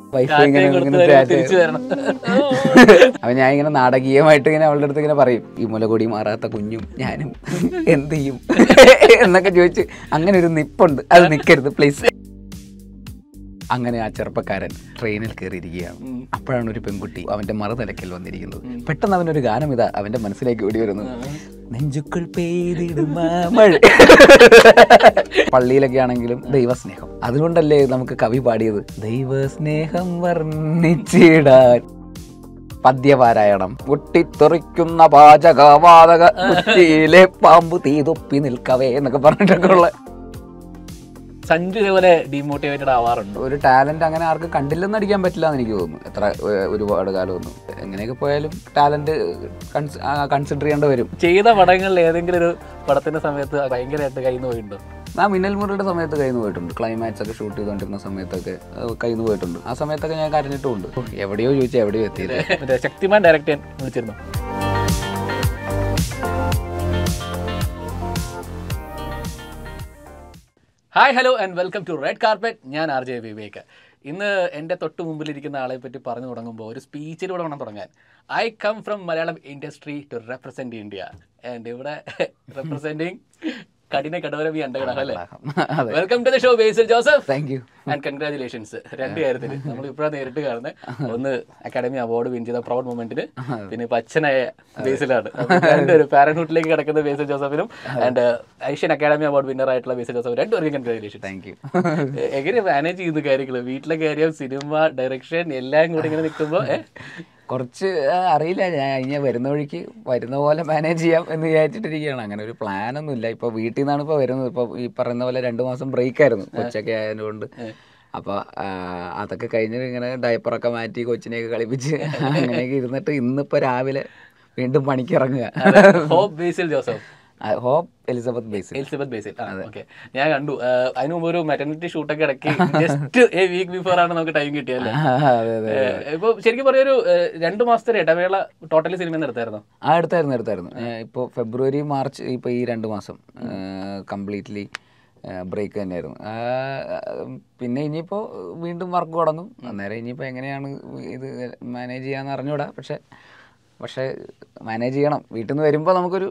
Wife ടാറ്റയും ഇങ്ങനെ കൊടുത്ത് ഇങ്ങനെ വരും, ടാറ്റ- തിരിച്ചു വരണം അപ്പൊ ഞാൻ ഇങ്ങനെ നാടകീയമായിട്ട് ഇങ്ങനെ അവളുടെ അടുത്ത് ഇങ്ങനെ പറയും ഈ മുലകൊടി മാറാത്ത കുഞ്ഞും ഞാനും എന്ത് ചെയ്യും എന്നൊക്കെ ചോദിച്ച് അങ്ങനെ ഒരു നിപ്പുണ്ട് അത് നിൽക്കരുത് പ്ലീസ് അങ്ങനെ ആ ചെറുപ്പക്കാരൻ ട്രെയിനിൽ കയറിയിരിക്കുകയാണ് ഉം. അപ്പോഴാണ് ഒരു പെൺകുട്ടി അവന്റെ മറുതലക്കൽ വന്നിരിക്കുന്നത് പെട്ടെന്ന് അവനൊരു ഗാനം ഇതാ അവന്റെ മനസ്സിലേക്ക് ഓടി വരുന്നത് നെഞ്ചുക്കൾ പെയ്തിടും മഴ പള്ളിയിലൊക്കെ ആണെങ്കിലും ദൈവസ്നേഹം അതുകൊണ്ടല്ലേ നമുക്ക് കവി പാടിയത് ദൈവസ്നേഹം വർണ്ണിച്ചിടാൻ പദ്യപാരായണം പൊട്ടിത്തെറിക്കുന്ന പാചകവാതക കുറ്റിയിലെ പാമ്പ് തീതൊപ്പി നിൽക്കവേ എന്നൊക്കെ പറഞ്ഞിട്ടൊക്കെ ഉള്ള സഞ്ജു ഇതേപോലെ ഡീമോട്ടിവേറ്റഡ് ആവാറുണ്ട് ഒരു ടാലന്റ് അങ്ങനെ ആർക്കും കണ്ടില്ലെന്ന് അടിക്കാൻ പറ്റില്ല എന്ന് എനിക്ക് തോന്നുന്നു എത്ര ഏഹ്, ഒരുപാട് കാലമൊന്നും എങ്ങനെയൊക്കെ പോയാലും ടാലന്റ് കൺസിഡർ ചെയ്യേണ്ടി വരും ചെയ്ത പടങ്ങളിൽ ഏതെങ്കിലും ഒരു പടത്തിന്റെ സമയത്ത് ഭയങ്കരമായിട്ട് കയ്യിൽ നിന്ന് പോയിട്ടുണ്ടോ ആ മിന്നൽ മുറിയുടെ സമയത്ത് കയ്യിൽ നിന്ന് പോയിട്ടുണ്ട് ക്ലൈമാക്സ് ഒക്കെ ഷൂട്ട് ചെയ്തുകൊണ്ടിരുന്ന സമയത്തൊക്കെ ഏഹ്, കയ്യിൽ നിന്ന് പോയിട്ടുണ്ട് ആ സമയത്തൊക്കെ ഞാൻ കരഞ്ഞിട്ടുമുണ്ട് എവിടെയോ ചോദിച്ചാൽ എവിടെയോ എത്തിയത് മറ്റേ ശക്തിമാൻ ഡയറക്റ്റ് ചെയ്യാൻ വിളിച്ചിരുന്നു hi hello and welcome to red carpet ഞാൻ ആർ ജെ വിവേക് ഇന്ന് എൻ്റെ തൊട്ട് മുമ്പിലിരിക്കുന്ന ആളെ പറ്റി പറഞ്ഞു തുടങ്ങുമ്പോൾ ഒരു സ്പീച്ചിലൂടെ വേണം തുടങ്ങാൻ I come from Malayalam industry to represent India and ഇവിടെ റെപ്രസെൻറ്റിങ് കഠിന കടവരവി അണ്ടകട അല്ലേ അതെ welcome to the show Basil Joseph thank you and congratulations രണ്ട് കാര്യത്തിൽ നമ്മൾ ഇപ്പോഴാണ് നേരിട്ട് കാണുന്നത് ഒന്ന് അക്കാഡമി അവാർഡ് വിൻ ചെയ്ത പ്രൗഡ് മൊമെന്റിന് പിന്നെ ഇപ്പൊ അച്ഛനായ ബേസിലാണ് അപ്പൊ രണ്ടുപേരും പാരന്റ്ഹുഡിലേക്ക് കിടക്കുന്ന ബേസിൽ ജോസഫിനും and Asian academy award winner ആയിട്ടുള്ള ബേസിൽ ജോസഫ് രണ്ടുപേർക്കും കൺഗ്രാചുലേഷൻ താങ്ക് യു എങ്ങനെ മാനേജ് ചെയ്യുന്ന കാര്യങ്ങൾ വീട്ടിലെ കാര്യം സിനിമ ഡയറക്ഷൻ എല്ലാം കൂടി ഇങ്ങനെ നിൽക്കുമ്പോൾ കുറച്ച് ആ, അറിയില്ല ഞാൻ ഇനി വരുന്ന വഴിക്ക് വരുന്ന പോലെ മാനേജ് ചെയ്യാം എന്ന് വിചാരിച്ചിട്ടിരിക്കുകയാണ് അങ്ങനെ ഒരു പ്ലാൻ ഒന്നും ഇല്ല ഇപ്പോൾ വീട്ടിൽ നിന്നാണ് ഇപ്പോൾ വരുന്നത് ഇപ്പോൾ ഈ പറയുന്ന പോലെ രണ്ട് മാസം ബ്രേക്ക് ആയിരുന്നു കൊച്ചൊക്കെ ആയതുകൊണ്ട് അപ്പോൾ അതൊക്കെ കഴിഞ്ഞ് ഇങ്ങനെ ഡയപ്പറൊക്കെ മാറ്റി കൊച്ചിനെയൊക്കെ കളിപ്പിച്ച് അങ്ങനെയൊക്കെ ഇരുന്നിട്ട് ഇന്നിപ്പോൾ രാവിലെ വീണ്ടും പണിക്ക് ഇറങ്ങുക Hope Basil Joseph Hope Elizabeth Basil Elizabeth Basil ആ ഓക്കെ ഞാൻ കണ്ടു ആ, അതിന് മുമ്പ് ഒരു മെറ്റർണിറ്റി ഷൂട്ടൊക്കെ ഇടയ്ക്ക് ജസ്റ്റ് എ വീക്ക് ബിഫോർ ആണ് നമുക്ക് ടൈം കിട്ടിയല്ലേ അതെ അതെ ഇപ്പൊ ശരിക്കും പറഞ്ഞ ഒരു രണ്ട് മാസത്തെ ഒരു ഇടവേള ടോട്ടലി സിനിമ എടുത്തായിരുന്നു ആ എടുത്തായിരുന്നു എടുത്തായിരുന്നു ഇപ്പോൾ ഫെബ്രുവരി മാർച്ച് ഇപ്പോൾ ഈ രണ്ട് മാസം കംപ്ലീറ്റ്ലി ബ്രേക്ക് തന്നെയായിരുന്നു ആ, പിന്നെ ഇനിയിപ്പോൾ വീണ്ടും വർക്ക് തുടങ്ങും അന്നേരം ഇനിയിപ്പോൾ എങ്ങനെയാണ് ഇത് മാനേജ് ചെയ്യാന്ന് അറിഞ്ഞൂടാ പക്ഷേ പക്ഷേ മാനേജ് ചെയ്യണം വീട്ടിൽ നിന്ന് വരുമ്പോൾ നമുക്കൊരു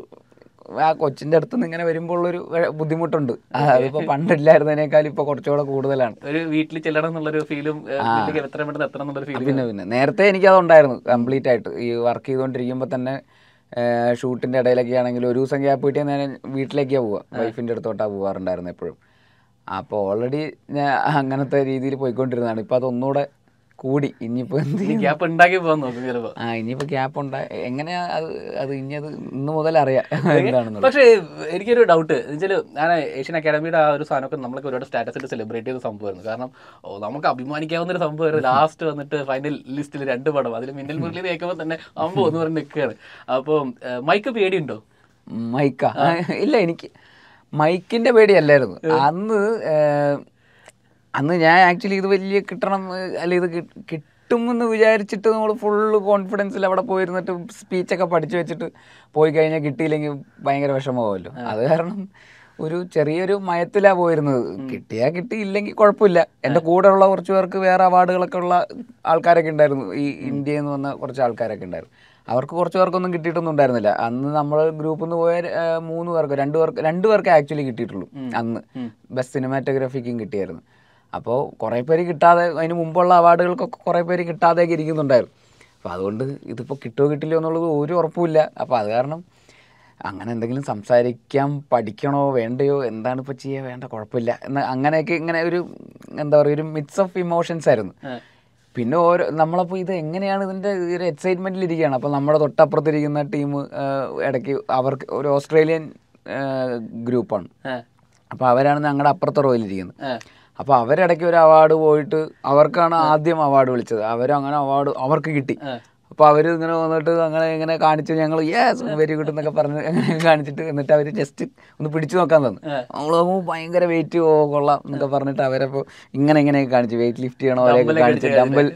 ആ കൊച്ചിൻ്റെ അടുത്ത് നിന്ന് ഇങ്ങനെ വരുമ്പോൾ ഉള്ളൊരു വെ- ബുദ്ധിമുട്ടുണ്ട് ആ, അതിപ്പോൾ പണ്ടില്ലായിരുന്നതിനേക്കാൾ ഇപ്പോൾ കുറച്ചുകൂടെ കൂടുതലാണ് ഒരു വീട്ടിൽ ചെല്ലണം എന്നുള്ളൊരു ഫീലും വീട്ടിലേക്ക് എത്രയും പെട്ടെന്ന് എത്തണം എന്നുള്ളൊരു ഫീലും പിന്നെ പിന്നെ നേരത്തെ എനിക്കതുണ്ടായിരുന്നു കംപ്ലീറ്റ് ആയിട്ട് ഈ വർക്ക് ചെയ്തുകൊണ്ടിരിക്കുമ്പോൾ തന്നെ ഷൂട്ടിൻ്റെ ഇടയിലൊക്കെ ആണെങ്കിൽ ഒരു ദിവസം ഗ്യാപ്പ് കിട്ടിയാൽ ഞാൻ വീട്ടിലേക്കാണ് പോവുക വൈഫിൻ്റെ അടുത്തോട്ടാണ് പോകാറുണ്ടായിരുന്നു എപ്പോഴും അപ്പോൾ ഓൾറെഡി ഞാൻ അങ്ങനത്തെ രീതിയിൽ പോയിക്കൊണ്ടിരുന്നതാണ് ഇപ്പോൾ അതൊന്നുകൂടെ കൂടി ഇനിയിപ്പോൾ എന്ത് ചെയ്യും ഗ്യാപ്പ് ഉണ്ടാക്കി പോകാൻ നോക്കും ചിലപ്പോ ആ ഇനിയിപ്പോൾ ഗ്യാപ്പ് ഉണ്ടായി എങ്ങനെയാ അത് അത് ഇനി അത് ഇന്ന് മുതൽ അറിയാം എന്താണെന്നുള്ളത് പക്ഷേ എനിക്കൊരു ഡൗട്ട് എന്നുവെച്ചാൽ ഞാൻ ഏഷ്യൻ അക്കാഡമിയുടെ ആ ഒരു സാധനമൊക്കെ നമ്മളൊക്കെ ഒരുപാട് സ്റ്റാറ്റസ് ഇട്ട് സെലിബ്രേറ്റ് ചെയ്ത സംഭവമായിരുന്നു കാരണം ഓ നമുക്ക് അഭിമാനിക്കാവുന്ന ഒരു സംഭവമായിരുന്നു ലാസ്റ്റ് വന്നിട്ട് ഫൈനൽ ലിസ്റ്റിൽ രണ്ട് പടം അതിൽ മിന്നൽ മുരളി കേൾക്കുമ്പോൾ തന്നെ അമ്പോ എന്ന് പറഞ്ഞ് നിൽക്കുകയാണ് അപ്പോൾ മൈക്ക് പേടിയുണ്ടോ മൈക്ക ഇല്ല എനിക്ക് മൈക്കിന്റെ പേടിയല്ലായിരുന്നു അന്ന് ഏഹ്, അന്ന് ഞാൻ ആക്ച്വലി ഇത് വലിയ കിട്ടണം ഏഹ്, അല്ല ഇത് കി- കിട്ടുമെന്ന് വിചാരിച്ചിട്ട് നമ്മൾ ഫുള്ള് കോൺഫിഡൻസിൽ അവിടെ പോയിരുന്നിട്ട് സ്പീച്ചൊക്കെ പഠിച്ചു വെച്ചിട്ട് പോയി കഴിഞ്ഞാൽ കിട്ടിയില്ലെങ്കിൽ ഭയങ്കര വിഷമമാവുമല്ലോ അത് കാരണം ഒരു ചെറിയൊരു മയത്തിലാണ് പോയിരുന്നത് കിട്ടിയാൽ കിട്ടി ഇല്ലെങ്കിൽ കുഴപ്പമില്ല എൻ്റെ കൂടെ ഉള്ള കുറച്ച് പേർക്ക് വേറെ അവാർഡുകളൊക്കെ ഉള്ള ആൾക്കാരൊക്കെ ഉണ്ടായിരുന്നു ഈ ഇന്ത്യയിൽ നിന്ന് വന്ന കുറച്ച് ആൾക്കാരൊക്കെ ഉണ്ടായിരുന്നു അവർക്ക് കുറച്ച് പേർക്കൊന്നും കിട്ടിയിട്ടൊന്നും ഉണ്ടായിരുന്നില്ല അന്ന് നമ്മൾ ഗ്രൂപ്പിൽ നിന്ന് പോയ ആ, മൂന്ന് പേർക്ക് രണ്ട് പേർക്ക് രണ്ട് പേർക്ക് ആക്ച്വലി കിട്ടിയിട്ടുള്ളൂ അന്ന് ബെസ്റ്റ് സിനിമാറ്റോഗ്രാഫിക്കും കിട്ടിയായിരുന്നു അപ്പോൾ കുറേ പേര് കിട്ടാതെ അതിന് മുമ്പുള്ള അവാർഡുകൾക്കൊക്കെ കുറേ പേര് കിട്ടാതെയൊക്കെ ഇരിക്കുന്നുണ്ടായിരുന്നു അപ്പോൾ അതുകൊണ്ട് ഇതിപ്പോൾ കിട്ടുമോ കിട്ടില്ലയോ എന്നുള്ളത് ഒരു ഉറപ്പുമില്ല അപ്പോൾ അത് കാരണം അങ്ങനെ എന്തെങ്കിലും സംസാരിക്കാൻ പഠിക്കണോ വേണ്ടയോ എന്താണ് ഇപ്പോൾ ചെയ്യുക വേണ്ട കുഴപ്പമില്ല എന്ന് അങ്ങനെയൊക്കെ ഇങ്ങനെ ഒരു എന്താ പറയുക ഒരു മിക്സ് ഓഫ് ഇമോഷൻസ് ആയിരുന്നു പിന്നെ ഓരോ നമ്മളപ്പോൾ ഇത് എങ്ങനെയാണ് ഇതിൻ്റെ ഒരു എക്സൈറ്റ്മെൻറ്റിൽ ഇരിക്കുകയാണ് അപ്പോൾ നമ്മുടെ തൊട്ടപ്പുറത്തിരിക്കുന്ന ടീം ഇടയ്ക്ക് അവർക്ക് ഒരു ഓസ്ട്രേലിയൻ ഗ്രൂപ്പാണ് അപ്പോൾ അവരാണ് ഞങ്ങളുടെ അപ്പുറത്തെ റോയിലിരിക്കുന്നത് അപ്പോൾ അവരിടയ്ക്ക് ഒരു അവാർഡ് പോയിട്ട് അവർക്കാണ് ആദ്യം അവാർഡ് വിളിച്ചത് അവരങ്ങനെ അവാർഡ് അവർക്ക് കിട്ടി അപ്പോൾ അവർ ഇങ്ങനെ വന്നിട്ട് അങ്ങനെ ഇങ്ങനെ കാണിച്ചു ഞങ്ങൾ യെസ് വെരി ഗുഡ് എന്നൊക്കെ പറഞ്ഞ് അങ്ങനെ കാണിച്ചിട്ട് എന്നിട്ട് അവർ ജസ്റ്റ് ഒന്ന് പിടിച്ചു നോക്കാൻ തന്നു നമ്മൾ ഭയങ്കര വെയിറ്റ് ഓ കൊള്ളാം എന്നൊക്കെ പറഞ്ഞിട്ട് അവരപ്പോൾ ഇങ്ങനെ ഇങ്ങനെയൊക്കെ കാണിച്ചു വെയിറ്റ് ലിഫ്റ്റ് ചെയ്യണ പോലെയൊക്കെ കാണിച്ച് ഡമ്പൽ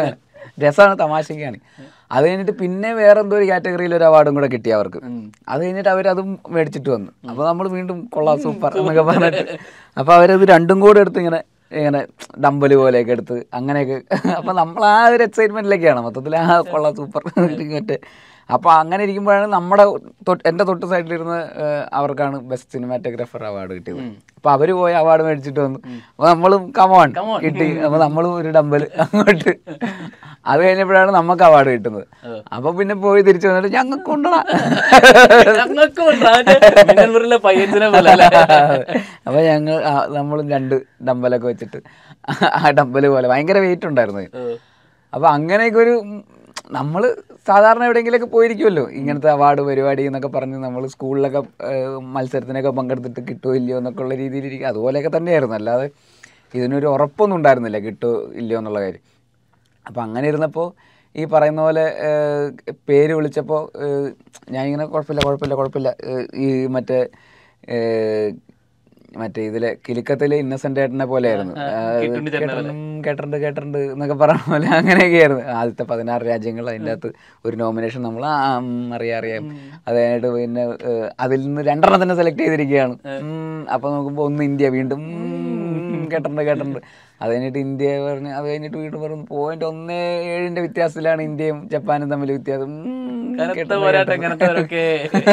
രസമാണ് തമാശക്കാണ് അത് കഴിഞ്ഞിട്ട് പിന്നെ വേറെ എന്തോ ഒരു കാറ്റഗറിയിൽ ഒരു അവാർഡും കൂടെ കിട്ടി അവർക്ക് അത് കഴിഞ്ഞിട്ട് അവരതും മേടിച്ചിട്ട് വന്നു അപ്പോൾ നമ്മൾ വീണ്ടും കൊള്ളാം സൂപ്പർ എന്നൊക്കെ പറഞ്ഞിട്ട് അപ്പോൾ അവരത് രണ്ടും കൂടെ എടുത്ത് ഇങ്ങനെ ഇങ്ങനെ ഡമ്പല് പോലെയൊക്കെ എടുത്ത് അങ്ങനെയൊക്കെ അപ്പം നമ്മൾ ആ ഒരു എക്സൈറ്റ്മെൻറ്റിലൊക്കെയാണ് മൊത്തത്തിൽ ആ കൊള്ളാം സൂപ്പർ മറ്റേ അപ്പോൾ അങ്ങനെ ഇരിക്കുമ്പോഴാണ് നമ്മുടെ തൊട്ട് എൻ്റെ തൊട്ട് സൈഡിലിരുന്ന് ഏഹ്, അവർക്കാണ് ബെസ്റ്റ് സിനിമാറ്റോഗ്രാഫർ അവാർഡ് കിട്ടിയത് അപ്പോൾ അവർ പോയി അവാർഡ് മേടിച്ചിട്ട് വന്നു അപ്പോൾ നമ്മളും കമോൺ Come on. കിട്ടി അപ്പോൾ നമ്മളും ഒരു ഡമ്പൽ അങ്ങോട്ട് അത് കഴിഞ്ഞപ്പോഴാണ് നമുക്ക് അവാർഡ് കിട്ടുന്നത് അപ്പോൾ പിന്നെ പോയി തിരിച്ചു വന്നിട്ട് ഞങ്ങൾക്ക് കൊണ്ടുപോകാം ഞങ്ങൾക്കും ഉണ്ട്. അതിന്റെ മിന്നൽമുറിലെ പയ്യൻസിനെ പോലെ അല്ലേ? അപ്പൊ ഞങ്ങൾ ആ, നമ്മളും രണ്ട് ഡമ്പലൊക്കെ വെച്ചിട്ട് ആ ഡമ്പല് പോലെ ഭയങ്കര വെയിറ്റ് ഉണ്ടായിരുന്നു അതിന്. ഏഹ്. അപ്പൊ അങ്ങനെയൊക്കെ ഒരു നമ്മൾ സാധാരണ എവിടെയെങ്കിലുമൊക്കെ പോയിരിക്കുമല്ലോ ഇങ്ങനത്തെ അവാർഡ് പരിപാടി എന്നൊക്കെ പറഞ്ഞ് നമ്മൾ സ്കൂളിലൊക്കെ ഏഹ്, മത്സരത്തിനൊക്കെ പങ്കെടുത്തിട്ട് കിട്ടുമോ ഇല്ലയോ എന്നൊക്കെ ഉള്ള രീതിയിൽ ഇരിക്കും അതുപോലെയൊക്കെ തന്നെയായിരുന്നു അല്ലാതെ ഇതിനൊരു ഉറപ്പൊന്നും ഉണ്ടായിരുന്നില്ല കിട്ടുമോ ഇല്ലയോ എന്നുള്ള കാര്യം അപ്പം അങ്ങനെ ഇരുന്നപ്പോൾ ഈ പറയുന്ന പോലെ ഏഹ്, പേര് വിളിച്ചപ്പോൾ ഞാൻ ഇങ്ങനെ കുഴപ്പമില്ല കുഴപ്പമില്ല കുഴപ്പമില്ല ഏഹ്, ഈ മറ്റേ ഏഹ്, മറ്റേ ഇതിലെ കിലുക്കത്തിലെ ഇന്നസെന്റ് ഏട്ടനെ പോലെയായിരുന്നു ആ, ഏഹ്, കിട്ടുണ്ണി ചേട്ടനെ പോലെ. കേട്ടിട്ടുണ്ട്, കേട്ടിട്ടുണ്ട് കേട്ടിട്ടുണ്ട് എന്നൊക്കെ പറഞ്ഞ പോലെ അങ്ങനെയൊക്കെയായിരുന്നു ആദ്യത്തെ പതിനാറ് രാജ്യങ്ങൾ അതിൻ്റെ അകത്ത് ഒരു നോമിനേഷൻ നമ്മൾ ആ ഉം, അറിയാം അറിയാം അത് കഴിഞ്ഞിട്ട് പിന്നെ ഏഹ്, അതിൽ നിന്ന് രണ്ടെണ്ണം തന്നെ സെലക്ട് ചെയ്തിരിക്കുകയാണ് ഉം, അപ്പൊ നോക്കുമ്പോൾ ഒന്ന് ഇന്ത്യ വീണ്ടും ഉം, കേട്ടിട്ടുണ്ട് കേട്ടിട്ടുണ്ട് അത് കഴിഞ്ഞിട്ട് ഇന്ത്യ പറഞ്ഞ് അത് കഴിഞ്ഞിട്ട് വീണ്ടും പറഞ്ഞു പോയിന്റ് ഒന്നേ ഏഴിന്റെ വ്യത്യാസത്തിലാണ് ഇന്ത്യയും ജപ്പാനും തമ്മിൽ വ്യത്യാസം ഉം, കനത്ത കേട്ടിട്ടുണ്ട്, പോരാട്ടം കേട്ടിട്ടുണ്ട്. കനത്തവരൊക്കെ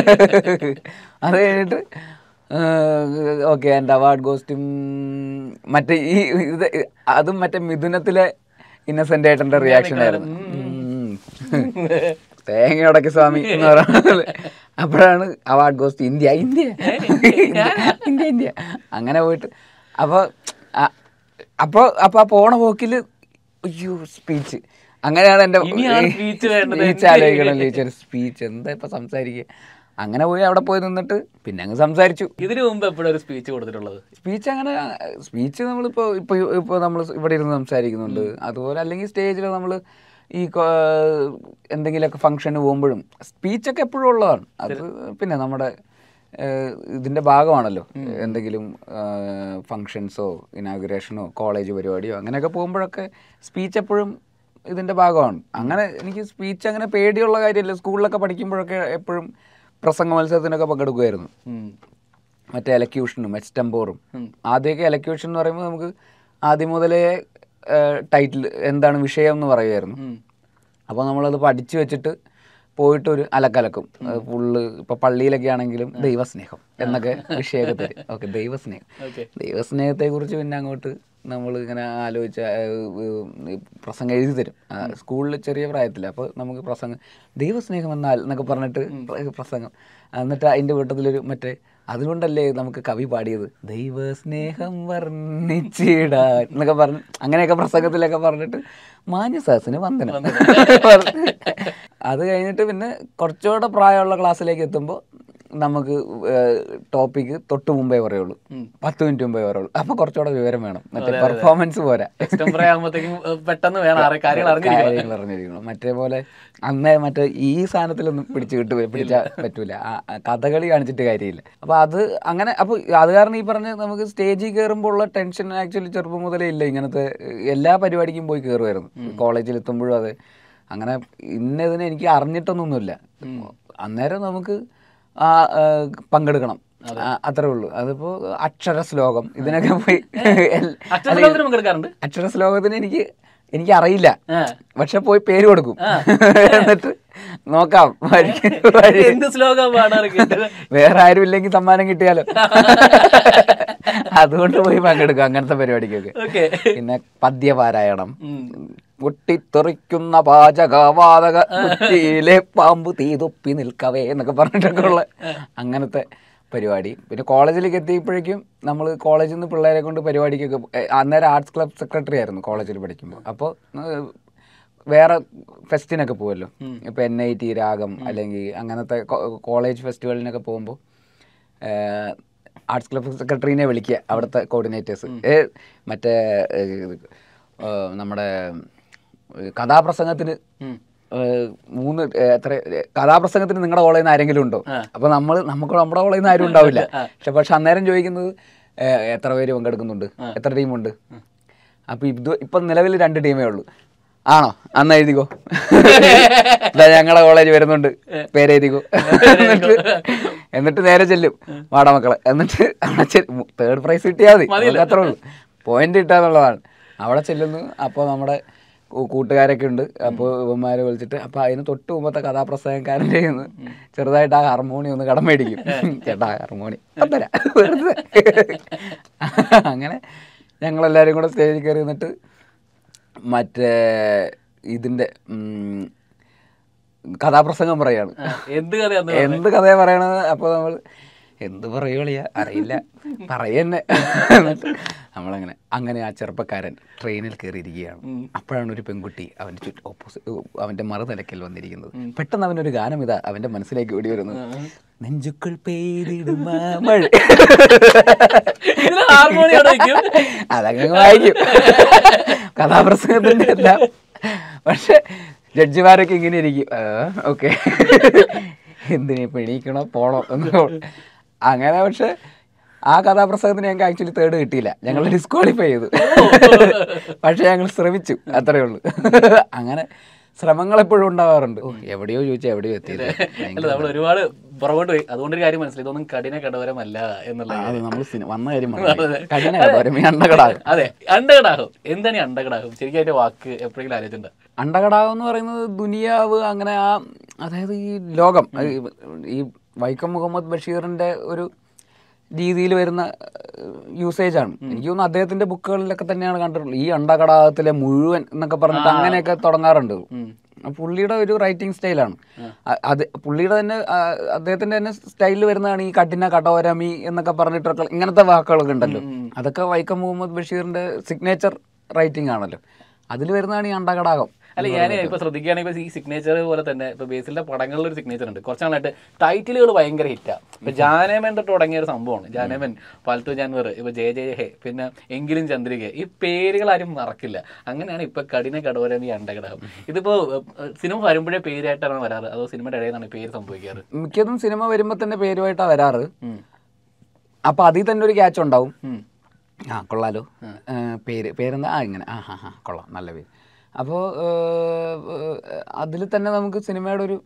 അത് കഴിഞ്ഞിട്ട് ഓക്കെ എൻ്റെ അവാർഡ് കോസ്റ്റ്യൂം മറ്റേ ഈ ഇത് അതും മറ്റേ മിഥുനത്തിലെ ഇന്നസെന്റ് ഏട്ടൻ്റെ റിയാക്ഷൻ ആയിരുന്നു ഉം. തേങ്ങ ഉടക്കി സ്വാമി എന്ന് പറയുന്നത് അപ്പോഴാണ് award ghost India India India India അങ്ങനെ പോയിട്ട് അപ്പോൾ അപ്പോൾ അപ്പോൾ ആ പോണ പോക്കിൽ അയ്യോ സ്പീച്ച് അങ്ങനെയാണ് എൻ്റെ ഇനിയാണ് speech വേണ്ടത്. സ്പീച്ച് ആലോചിക്കണം ചോദിച്ചാൽ സ്പീച്ച് എന്താ ഇപ്പം സംസാരിക്കുക അങ്ങനെ പോയി അവിടെ പോയി നിന്നിട്ട് പിന്നെ അങ്ങ് സംസാരിച്ചു ഇതിനു മുമ്പ് എപ്പോഴും ഒരു സ്പീച്ച് കൊടുത്തിട്ടുള്ളത് സ്പീച്ച് അങ്ങനെ സ്പീച്ച് നമ്മളിപ്പോൾ ഇപ്പോൾ ഇപ്പോൾ നമ്മൾ ഇവിടെ ഇരുന്ന് സംസാരിക്കുന്നുണ്ട് അതുപോലെ അല്ലെങ്കിൽ സ്റ്റേജിൽ നമ്മൾ ഈ കൊ- എന്തെങ്കിലുമൊക്കെ ഫംഗ്ഷന് പോകുമ്പോഴും സ്പീച്ചൊക്കെ എപ്പോഴും ഉള്ളതാണ് അത് പിന്നെ നമ്മുടെ ഏഹ്, ഇതിൻ്റെ ഭാഗമാണല്ലോ എന്തെങ്കിലും ഫങ്ഷൻസോ ഇനാഗുറേഷനോ കോളേജ് പരിപാടിയോ അങ്ങനെയൊക്കെ പോകുമ്പോഴൊക്കെ സ്പീച്ച് എപ്പോഴും ഇതിൻ്റെ ഭാഗമാണ് അങ്ങനെ എനിക്ക് സ്പീച്ച് അങ്ങനെ പേടിയുള്ള കാര്യമല്ല സ്കൂളിലൊക്കെ പഠിക്കുമ്പോഴൊക്കെ എപ്പോഴും പ്രസംഗ മത്സരത്തിനൊക്കെ പങ്കെടുക്കുമായിരുന്നു ഉം. മറ്റേ എലക്യൂഷനും എക്സ്റ്റംപോറും ഉം. ആദ്യമൊക്കെ എലക്യൂഷൻ എന്ന് പറയുമ്പോൾ നമുക്ക് ആദ്യം മുതലേ ടൈറ്റിൽ എന്താണ് വിഷയം എന്ന് പറയുമായിരുന്നു ഉം. അപ്പോൾ നമ്മളത് പഠിച്ചു വെച്ചിട്ട് പോയിട്ട് ഒരു അലക്കലക്കും ഫുള്ള് ഇപ്പോൾ പള്ളിയിലൊക്കെ ആണെങ്കിലും ദൈവസ്നേഹം എന്നൊക്കെ വിഷയമൊക്കെ തരും ഓക്കെ ദൈവസ്നേഹം ഓക്കെ ദൈവസ്നേഹത്തെക്കുറിച്ച് പിന്നെ അങ്ങോട്ട് നമ്മൾ ഇങ്ങനെ ആലോചിച്ച പ്രസംഗം എഴുതി തരും സ്കൂളിൽ ചെറിയ പ്രായത്തിൽ അപ്പോൾ നമുക്ക് പ്രസംഗം ദൈവസ്നേഹം എന്നാൽ എന്നൊക്കെ പറഞ്ഞിട്ട് പ്ര- പ്രസംഗം എന്നിട്ട് അതിൻ്റെ കൂട്ടത്തിലൊരു മറ്റേ അതുകൊണ്ടല്ലേ നമുക്ക് കവി പാടിയത് ദൈവസ്നേഹം വർണ്ണിച്ചിടാൻ എന്നൊക്കെ പറഞ്ഞ് അങ്ങനെയൊക്കെ പ്രസംഗത്തിലൊക്കെ പറഞ്ഞിട്ട് മാന്യസാസിന് വന്ദനം അത് കഴിഞ്ഞിട്ട് പിന്നെ കുറച്ചുകൂടെ പ്രായമുള്ള ക്ലാസ്സിലേക്ക് എത്തുമ്പോൾ നമുക്ക് ടോപ്പിക്ക് തൊട്ട് മുമ്പേ പറയുള്ളൂ ഉം. പത്ത് മിനിറ്റ് മുമ്പേ പറയുള്ളൂ അപ്പൊ കുറച്ചുകൂടെ വിവരം വേണം മറ്റേ പെർഫോമൻസ് പോരാ എക്സ്റ്റംപറ ആകുമ്പോഴത്തേക്കും പെട്ടെന്ന് വേണം ആരെ കാര്യങ്ങൾ അറിഞ്ഞിരിക്കണം കാര്യങ്ങൾ അറിഞ്ഞിരിക്കണം മറ്റേ പോലെ അന്നേ മറ്റേ ഈ സാധനത്തിലൊന്നും പിടിച്ചു കിട്ടു പിടിച്ചാൽ പറ്റൂല ആ, ആ, കഥകളി കാണിച്ചിട്ട് കാര്യമില്ല അപ്പൊ അത് അങ്ങനെ അപ്പൊ അത് കാരണം ഈ പറഞ്ഞ നമുക്ക് സ്റ്റേജിൽ കയറുമ്പോൾ ഉള്ള ടെൻഷൻ ആക്ച്വലി ചെറുപ്പം മുതലേ ഇല്ല ഇങ്ങനത്തെ എല്ലാ പരിപാടിക്കും പോയി കയറുമായിരുന്നു കോളേജിൽ എത്തുമ്പോഴും അതെ അങ്ങനെ ഇന്നതിന് എനിക്ക് അറിഞ്ഞിട്ടൊന്നുമില്ല അന്നേരം നമുക്ക് ആ ആ, പങ്കെടുക്കണം ആ, അത്രേ ഉള്ളൂ അതിപ്പോ അക്ഷര ശ്ലോകം ഇതിനൊക്കെ പോയി എൽ- അച്ഛനും പങ്കെടുക്കാറുണ്ട് അക്ഷര ശ്ലോകത്തിന് എനിക്ക് എനിക്ക് അറിയില്ല ആ. പക്ഷെ പോയി പേര് കൊടുക്കും എന്നിട്ട് നോക്കാം വഴിക്ക് വഴി എന്ത് ശ്ലോകം പാടാറ് കേട്ടത് വേറെ ആരും ഇല്ലെങ്കിൽ സമ്മാനം കിട്ടിയാലോ അതുകൊണ്ട് പോയി പങ്കെടുക്കും അങ്ങനത്തെ പരിപാടിക്കൊക്കെ ഓക്കെ പിന്നെ പദ്യപാരായണം പൊട്ടിത്തെറിക്കുന്ന പാചകവാതക കുറ്റിയിലെ പാമ്പ് തീതൊപ്പി നിൽക്കവേ എന്നൊക്കെ പറഞ്ഞിട്ടൊക്കെ ഉള്ള അങ്ങനത്തെ പരിപാടി പിന്നെ കോളേജിലേക്ക് എത്തിയപ്പോഴേക്കും നമ്മൾ കോളേജിൽ നിന്ന് പിള്ളേരെ കൊണ്ട് പരിപാടിക്കൊക്കെ പോ- ഏ, അന്നേരം ആർട്സ് ക്ലബ് സെക്രട്ടറി ആയിരുന്നു കോളേജിൽ പഠിക്കുമ്പോൾ അപ്പോൾ വേറെ ഫെസ്റ്റിനൊക്കെ പോകുമല്ലോ ഇപ്പോൾ എൻ ഐ ടി രാഗം അല്ലെങ്കിൽ അങ്ങനത്തെ കോളേജ് ഫെസ്റ്റിവലിനൊക്കെ പോകുമ്പോൾ ആർട്സ് ക്ലബ് സെക്രട്ടറിനെ വിളിക്കുക അവിടുത്തെ കോർഡിനേറ്റേഴ്സ് മറ്റേ ഏ, ഏ, നമ്മുടെ ഏ, കഥാപ്രസംഗത്തിന് ഏ, മൂന്ന് ഏ, എത്ര ഏ, കഥാപ്രസംഗത്തിന് നിങ്ങളുടെ കോളേജിൽ നിന്ന് ആരെങ്കിലും ഉണ്ടോ അപ്പൊ നമ്മൾ നമുക്ക് നമ്മുടെ കോളേജിൽ നിന്ന് ആരും ഉണ്ടാവില്ല പക്ഷെ പക്ഷെ അന്നേരം ചോദിക്കുന്നത് ഏ, എത്ര പേര് പങ്കെടുക്കുന്നുണ്ട് എത്ര ടീമുണ്ട് അപ്പൊ ഇത് ഇപ്പൊ നിലവിൽ രണ്ട് ടീമേ ഉള്ളൂ ആണോ അന്ന് എഴുതിക്കോ ഇതാ ഞങ്ങളെ കോളേജ് വരുന്നുണ്ട് പേരെഴുതിക്കോ എന്നിട്ട് എന്നിട്ട് നേരെ ചെല്ലും വാടാ മക്കളെ എന്നിട്ട് അവിടെ തേർഡ് പ്രൈസ് കിട്ടിയാൽ മതി നമുക്ക് അത്രേ ഉള്ളൂ പോയിന്റ് കിട്ടാന്നുള്ളതാണ് അവിടെ ചെല്ലുന്നു അപ്പോൾ നമ്മുടെ കൂ- കൂട്ടുകാരൊക്കെ ഉണ്ട് അപ്പോൾ ഇവന്മാരെ വിളിച്ചിട്ട് അപ്പോൾ അതിന് തൊട്ട് മുമ്പത്തെ കഥാപ്രസംഗക്കാരൻ്റെ കയ്യിൽ നിന്ന് ചെറുതായിട്ട് ആ ഹാർമോണി ഒന്ന് കടം മേടിക്കും ചേട്ടാ ഹാർമോണി തരാം വെറുതെ അങ്ങനെ ഞങ്ങളെല്ലാവരും കൂടെ സ്റ്റേജിൽ കയറി നിന്നിട്ട് മറ്റേ ഇതിൻ്റെ ഉം, കഥാപ്രസംഗം പറയാണ് ആ, എന്ത് കഥയാന്ന് എന്ത് കഥയാ പറയണത് അപ്പോൾ നമ്മൾ എന്ത് പറയുകളിയ അറിയില്ല പറയന്നെ എന്നിട്ട് നമ്മളങ്ങനെ അങ്ങനെ ആ ചെറുപ്പക്കാരൻ ട്രെയിനിൽ കയറിയിരിക്കുകയാണ് അപ്പോഴാണ് ഒരു പെൺകുട്ടി അവൻ്റെ ചുറ്റും ഓപ്പോസിറ്റ് അവൻ്റെ മറുതലക്കൽ വന്നിരിക്കുന്നത് പെട്ടെന്ന് അവനൊരു ഗാനം ഇതാ അവൻ്റെ മനസ്സിലേക്ക് ഓടി വരുന്നത് നെഞ്ചുക്കൾ പെയ്തിടും മഴ ഇതിന് ഹാർമോണി അവിടെ വെക്കും അതങ്ങ് വായിക്കും കഥാപ്രസംഗത്തിൻ്റെ എല്ലാം പക്ഷെ ജഡ്ജിമാരൊക്കെ ഇങ്ങനെ ഇരിക്കും ഓക്കെ എന്തിനാ ഇപ്പം എണീക്കണോ പോണോ എന്ന് അങ്ങനെ പക്ഷെ ആ കഥാപ്രസംഗത്തിന് ഞങ്ങൾക്ക് ആക്ച്വലി തേർഡ് കിട്ടിയില്ല ഞങ്ങൾ ഡിസ്ക്വാളിഫൈ ചെയ്തു പക്ഷെ ഞങ്ങൾ ശ്രമിച്ചു അത്രേ ഉള്ളൂ അങ്ങനെ ശ്രമങ്ങൾ എപ്പോഴും ഉണ്ടാവാറുണ്ട് ഓ, എവിടെയോ ചോദിച്ചാൽ എവിടെയോ എത്തിയത് അല്ല നമ്മൾ ഒരുപാട് പുറകോട്ട് പോയി അതുകൊണ്ടൊരു കാര്യം മനസ്സിലായി ഇതൊന്നും കഠിന കടവരമല്ല എന്നുള്ള അത് നമ്മൾ വന്ന കാര്യം പറഞ്ഞു കഠിന കടവരം ഈ അണ്ടകടാകം അതെ അണ്ടകടാഹം എന്താണ് ഈ അണ്ടകടാഹം ശരിക്കും അതിന്റെ വാക്ക് എപ്പോഴെങ്കിലും ആലോചിച്ചിട്ടുണ്ട് അണ്ടകടാകം എന്ന് പറയുന്നത് ദുനിയാവ് അങ്ങനെ ആ അതായത് ഈ ലോകം അത് ഈ വൈക്കം മുഹമ്മദ് ബഷീറിന്റെ ഒരു രീതിയിൽ വരുന്ന യൂസേജ് ആണ് എനിക്ക് തോന്നുന്നു അദ്ദേഹത്തിന്റെ ബുക്കുകളിലൊക്കെ തന്നെയാണ് കണ്ടിട്ടുള്ളത് ഈ അണ്ടകടാകത്തിലെ മുഴുവൻ എന്നൊക്കെ പറഞ്ഞിട്ട് അങ്ങനെയൊക്കെ തുടങ്ങാറുണ്ട് പുള്ളിയുടെ ഒരു റൈറ്റിംഗ് സ്റ്റൈലാണ് അ- അത് പുള്ളിയുടെ തന്നെ ആ, അദ്ദേഹത്തിന്റെ തന്നെ സ്റ്റൈലിൽ വരുന്നതാണ് ഈ കഠിന കടോരമി എന്നൊക്കെ പറഞ്ഞിട്ടൊക്കെ ഇങ്ങനത്തെ വാക്കുകളൊക്കെ ഉണ്ടല്ലോ അതൊക്കെ വൈക്കം മുഹമ്മദ് ബഷീറിന്റെ സിഗ്നേച്ചർ റൈറ്റിംഗ് ആണല്ലോ അതിൽ വരുന്നതാണ് ഈ അണ്ടകടാകം അല്ല ഞാൻ ഇപ്പൊ ശ്രദ്ധിക്കുകയാണെങ്കിൽ ഇപ്പൊ ഈ സിഗ്നേച്ചർ പോലെ തന്നെ ഇപ്പൊ ബേസിലെ പടങ്ങളിൽ ഒരു സിഗ്നേച്ചർ ഉണ്ട് കുറച്ച് നാളായിട്ട് ടൈറ്റിലുകൾ ഭയങ്കര ഹിറ്റാ ഇപ്പൊ ജാനമൻ തൊട്ട് തുടങ്ങിയ ഒരു സംഭവമാണ് ജാനമൻ പാൽത്തു ജാൻവർ ഇപ്പൊ ജയ ജയ ഹേ പിന്നെ എങ്കിലും ചന്ദ്രിക ഈ പേരുകൾ ആരും മറക്കില്ല അങ്ങനെയാണ് ഇപ്പൊ കഠിന കടോരം ഈ അണ്ടകടകം ഇതിപ്പോ ഏഹ്, സിനിമ വരുമ്പോഴേ പേരായിട്ടാണ് വരാറ് അതോ സിനിമയുടെ ഇടയിൽ നിന്നാണ് പേര് സംഭവിക്കാറ് മിക്കതും സിനിമ വരുമ്പോൾ തന്നെ പേരുമായിട്ടാണ് വരാറ് ഉം. അപ്പോൾ അതിൽ തന്നെ ഒരു ക്യാച്ച് ഉണ്ടാവും ഉം. ആ കൊള്ളാലോ ഏ, പേര് പേരെന്താ ആ ഇങ്ങനെ ആ ഹാ ഹാ കൊള്ളാം നല്ല പേര് അപ്പോൾ അതിൽ തന്നെ നമുക്ക് സിനിമയുടെ ഒരു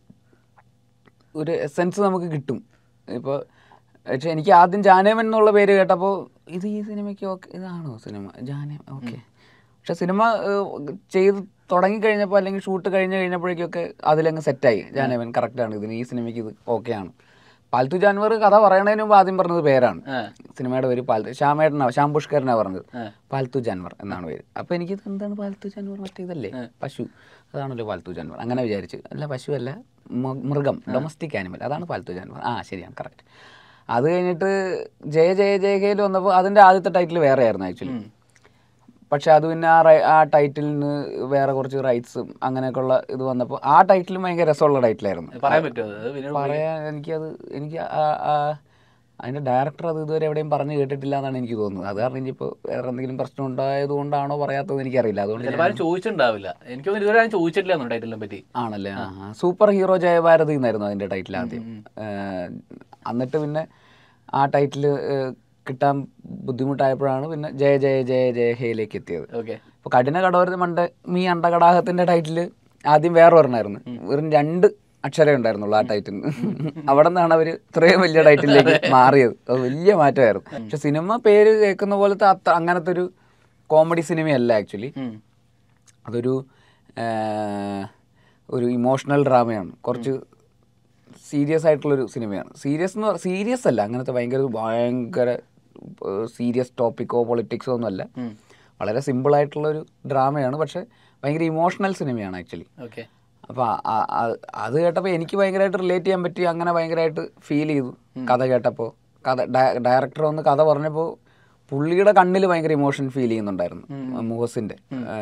ഒരു എസെൻസ് നമുക്ക് കിട്ടും ഇപ്പോൾ പക്ഷെ എനിക്ക് ആദ്യം ജാനേമൻ എന്നുള്ള പേര് കേട്ടപ്പോൾ ഇത് ഈ സിനിമയ്ക്ക് ഓക്കെ ഇതാണോ സിനിമ ജാനേ ഓക്കെ പക്ഷെ സിനിമ ഏഹ്, ചെയ്ത് തുടങ്ങിക്കഴിഞ്ഞപ്പോൾ അല്ലെങ്കിൽ ഷൂട്ട് കഴിഞ്ഞ് കഴിഞ്ഞപ്പോഴേക്കൊക്കെ അതിലങ്ങ് സെറ്റായി ജാനേമൻ കറക്റ്റാണ് ഇതിന് ഈ സിനിമയ്ക്ക് ഇത് ഓക്കെയാണ് പാൽത്തു ജാൻവർ കഥ പറയണതിന് മുമ്പ് ആദ്യം പറഞ്ഞത് പേരാണ് ആ. സിനിമയുടെ പേര് പാൽത്തു ശ്യാമേട്ടനാണ് ശ്യാം പുഷ്കരനാണ് പറഞ്ഞത് ആ. പാൽത്തു ജാൻവർ എന്നാണ് പേര് അപ്പോൾ എനിക്ക് എന്താണ് പാൽത്തു ജാൻവർ മറ്റേ ഇതല്ലേ പശു അതാണല്ലോ പാൽത്തു ജാൻവർ അങ്ങനെ വിചാരിച്ചു അല്ല പശു അല്ല മ- മൃഗം ഡൊമസ്റ്റിക് ആനിമൽ അതാണ് പാൽത്തു ജാൻവർ ആ ശരിയാണ് കറക്റ്റ് അത് കഴിഞ്ഞിട്ട് ജയ ജയ ജയ ഹേയിൽ വന്നപ്പോൾ അതിൻ്റെ ആദ്യത്തെ ടൈറ്റിൽ വേറെ ആയിരുന്നു ആക്ച്വലി പക്ഷെ അത് പിന്നെ ആ റൈ- ആ ടൈറ്റിലിന് വേറെ കുറച്ച് റൈറ്റ്സും അങ്ങനെയൊക്കെയുള്ള ഇത് വന്നപ്പോൾ ആ ടൈറ്റിലും ഭയങ്കര രസമുള്ള ടൈറ്റിലായിരുന്നു പറയാൻ പറ്റുമോ അത് പിന്നീട് പറയാൻ എനിക്കത് എനിക്ക് ആ- ആ- അതിന്റെ ഡയറക്ടർ അത് ഇതുവരെ എവിടെയും പറഞ്ഞു കേട്ടിട്ടില്ല എന്നാണ് എനിക്ക് തോന്നുന്നത് അത് കാരണം ഇനിയിപ്പോൾ വേറെ എന്തെങ്കിലും പ്രശ്നം ഉണ്ടായത് കൊണ്ടാണോ പറയാത്തത് എനിക്കറിയില്ല അതുകൊണ്ട് ചിലപ്പോൾ ആരും ചോദിച്ചിട്ടുണ്ടാവില്ല എനിക്ക് തോന്നുന്നു ഇതുവരെ ആരും ചോദിച്ചിട്ടില്ല എന്നു ടൈറ്റിലിനെ പറ്റി ആണല്ലേ ആ ആ. സൂപ്പർ ഹീറോ ജയഭാരതി എന്നായിരുന്നു അതിന്റെ ടൈറ്റിൽ ആദ്യം ഏഹ്, എന്നിട്ട് പിന്നെ ആ ടൈറ്റിൽ കിട്ടാൻ ബുദ്ധിമുട്ടായപ്പോഴാണ് പിന്നെ ജയ ജയ ജയ ജയ ഹേയിലേക്ക് എത്തിയത് ഓക്കെ അപ്പോൾ കഠിന കടോരത്തിൽ മണ്ട മീ അണ്ടകടാഹത്തിന്റെ ടൈറ്റിൽ ആദ്യം വേറെ ഒരെണ്ണമായിരുന്നു വെറും രണ്ട് അക്ഷരമേ ഉണ്ടായിരുന്നുള്ളൂ ആ ടൈറ്റിൽ അവിടെ നിന്നാണ് അവർ ഇത്രയും വലിയ ടൈറ്റിലേക്ക് മാറിയത് അത് വലിയ മാറ്റമായിരുന്നു പക്ഷെ സിനിമ പേര് കേൾക്കുന്ന പോലത്തെ അത്ര അങ്ങനത്തെ ഒരു കോമഡി സിനിമയല്ല ആക്ച്വലി അതൊരു ആ, ഒരു ഇമോഷണൽ ഡ്രാമയാണ് കുറച്ച് സീരിയസ് ആയിട്ടുള്ളൊരു സിനിമയാണ് സീരിയസ് എന്ന് സീരിയസ് അല്ല അങ്ങനത്തെ ഭയങ്കര ഭയങ്കര സീരിയസ് ടോപ്പിക്കോ പൊളിറ്റിക്സോ ഒന്നുമല്ല വളരെ സിമ്പിൾ ആയിട്ടുള്ളൊരു ഡ്രാമയാണ് പക്ഷെ ഭയങ്കര ഇമോഷണൽ സിനിമയാണ് ആക്ച്വലി ഓക്കെ അപ്പോൾ അത് കേട്ടപ്പോൾ എനിക്ക് ഭയങ്കരമായിട്ട് റിലേറ്റ് ചെയ്യാൻ പറ്റി അങ്ങനെ ഭയങ്കരമായിട്ട് ഫീൽ ചെയ്തു കഥ കേട്ടപ്പോൾ കഥ ഡയറക്ടർ വന്ന് കഥ പറഞ്ഞപ്പോൾ പുള്ളിയുടെ കണ്ണിൽ ഭയങ്കര ഇമോഷൻ ഫീൽ ചെയ്യുന്നുണ്ടായിരുന്നു മുഹസിൻ്റെ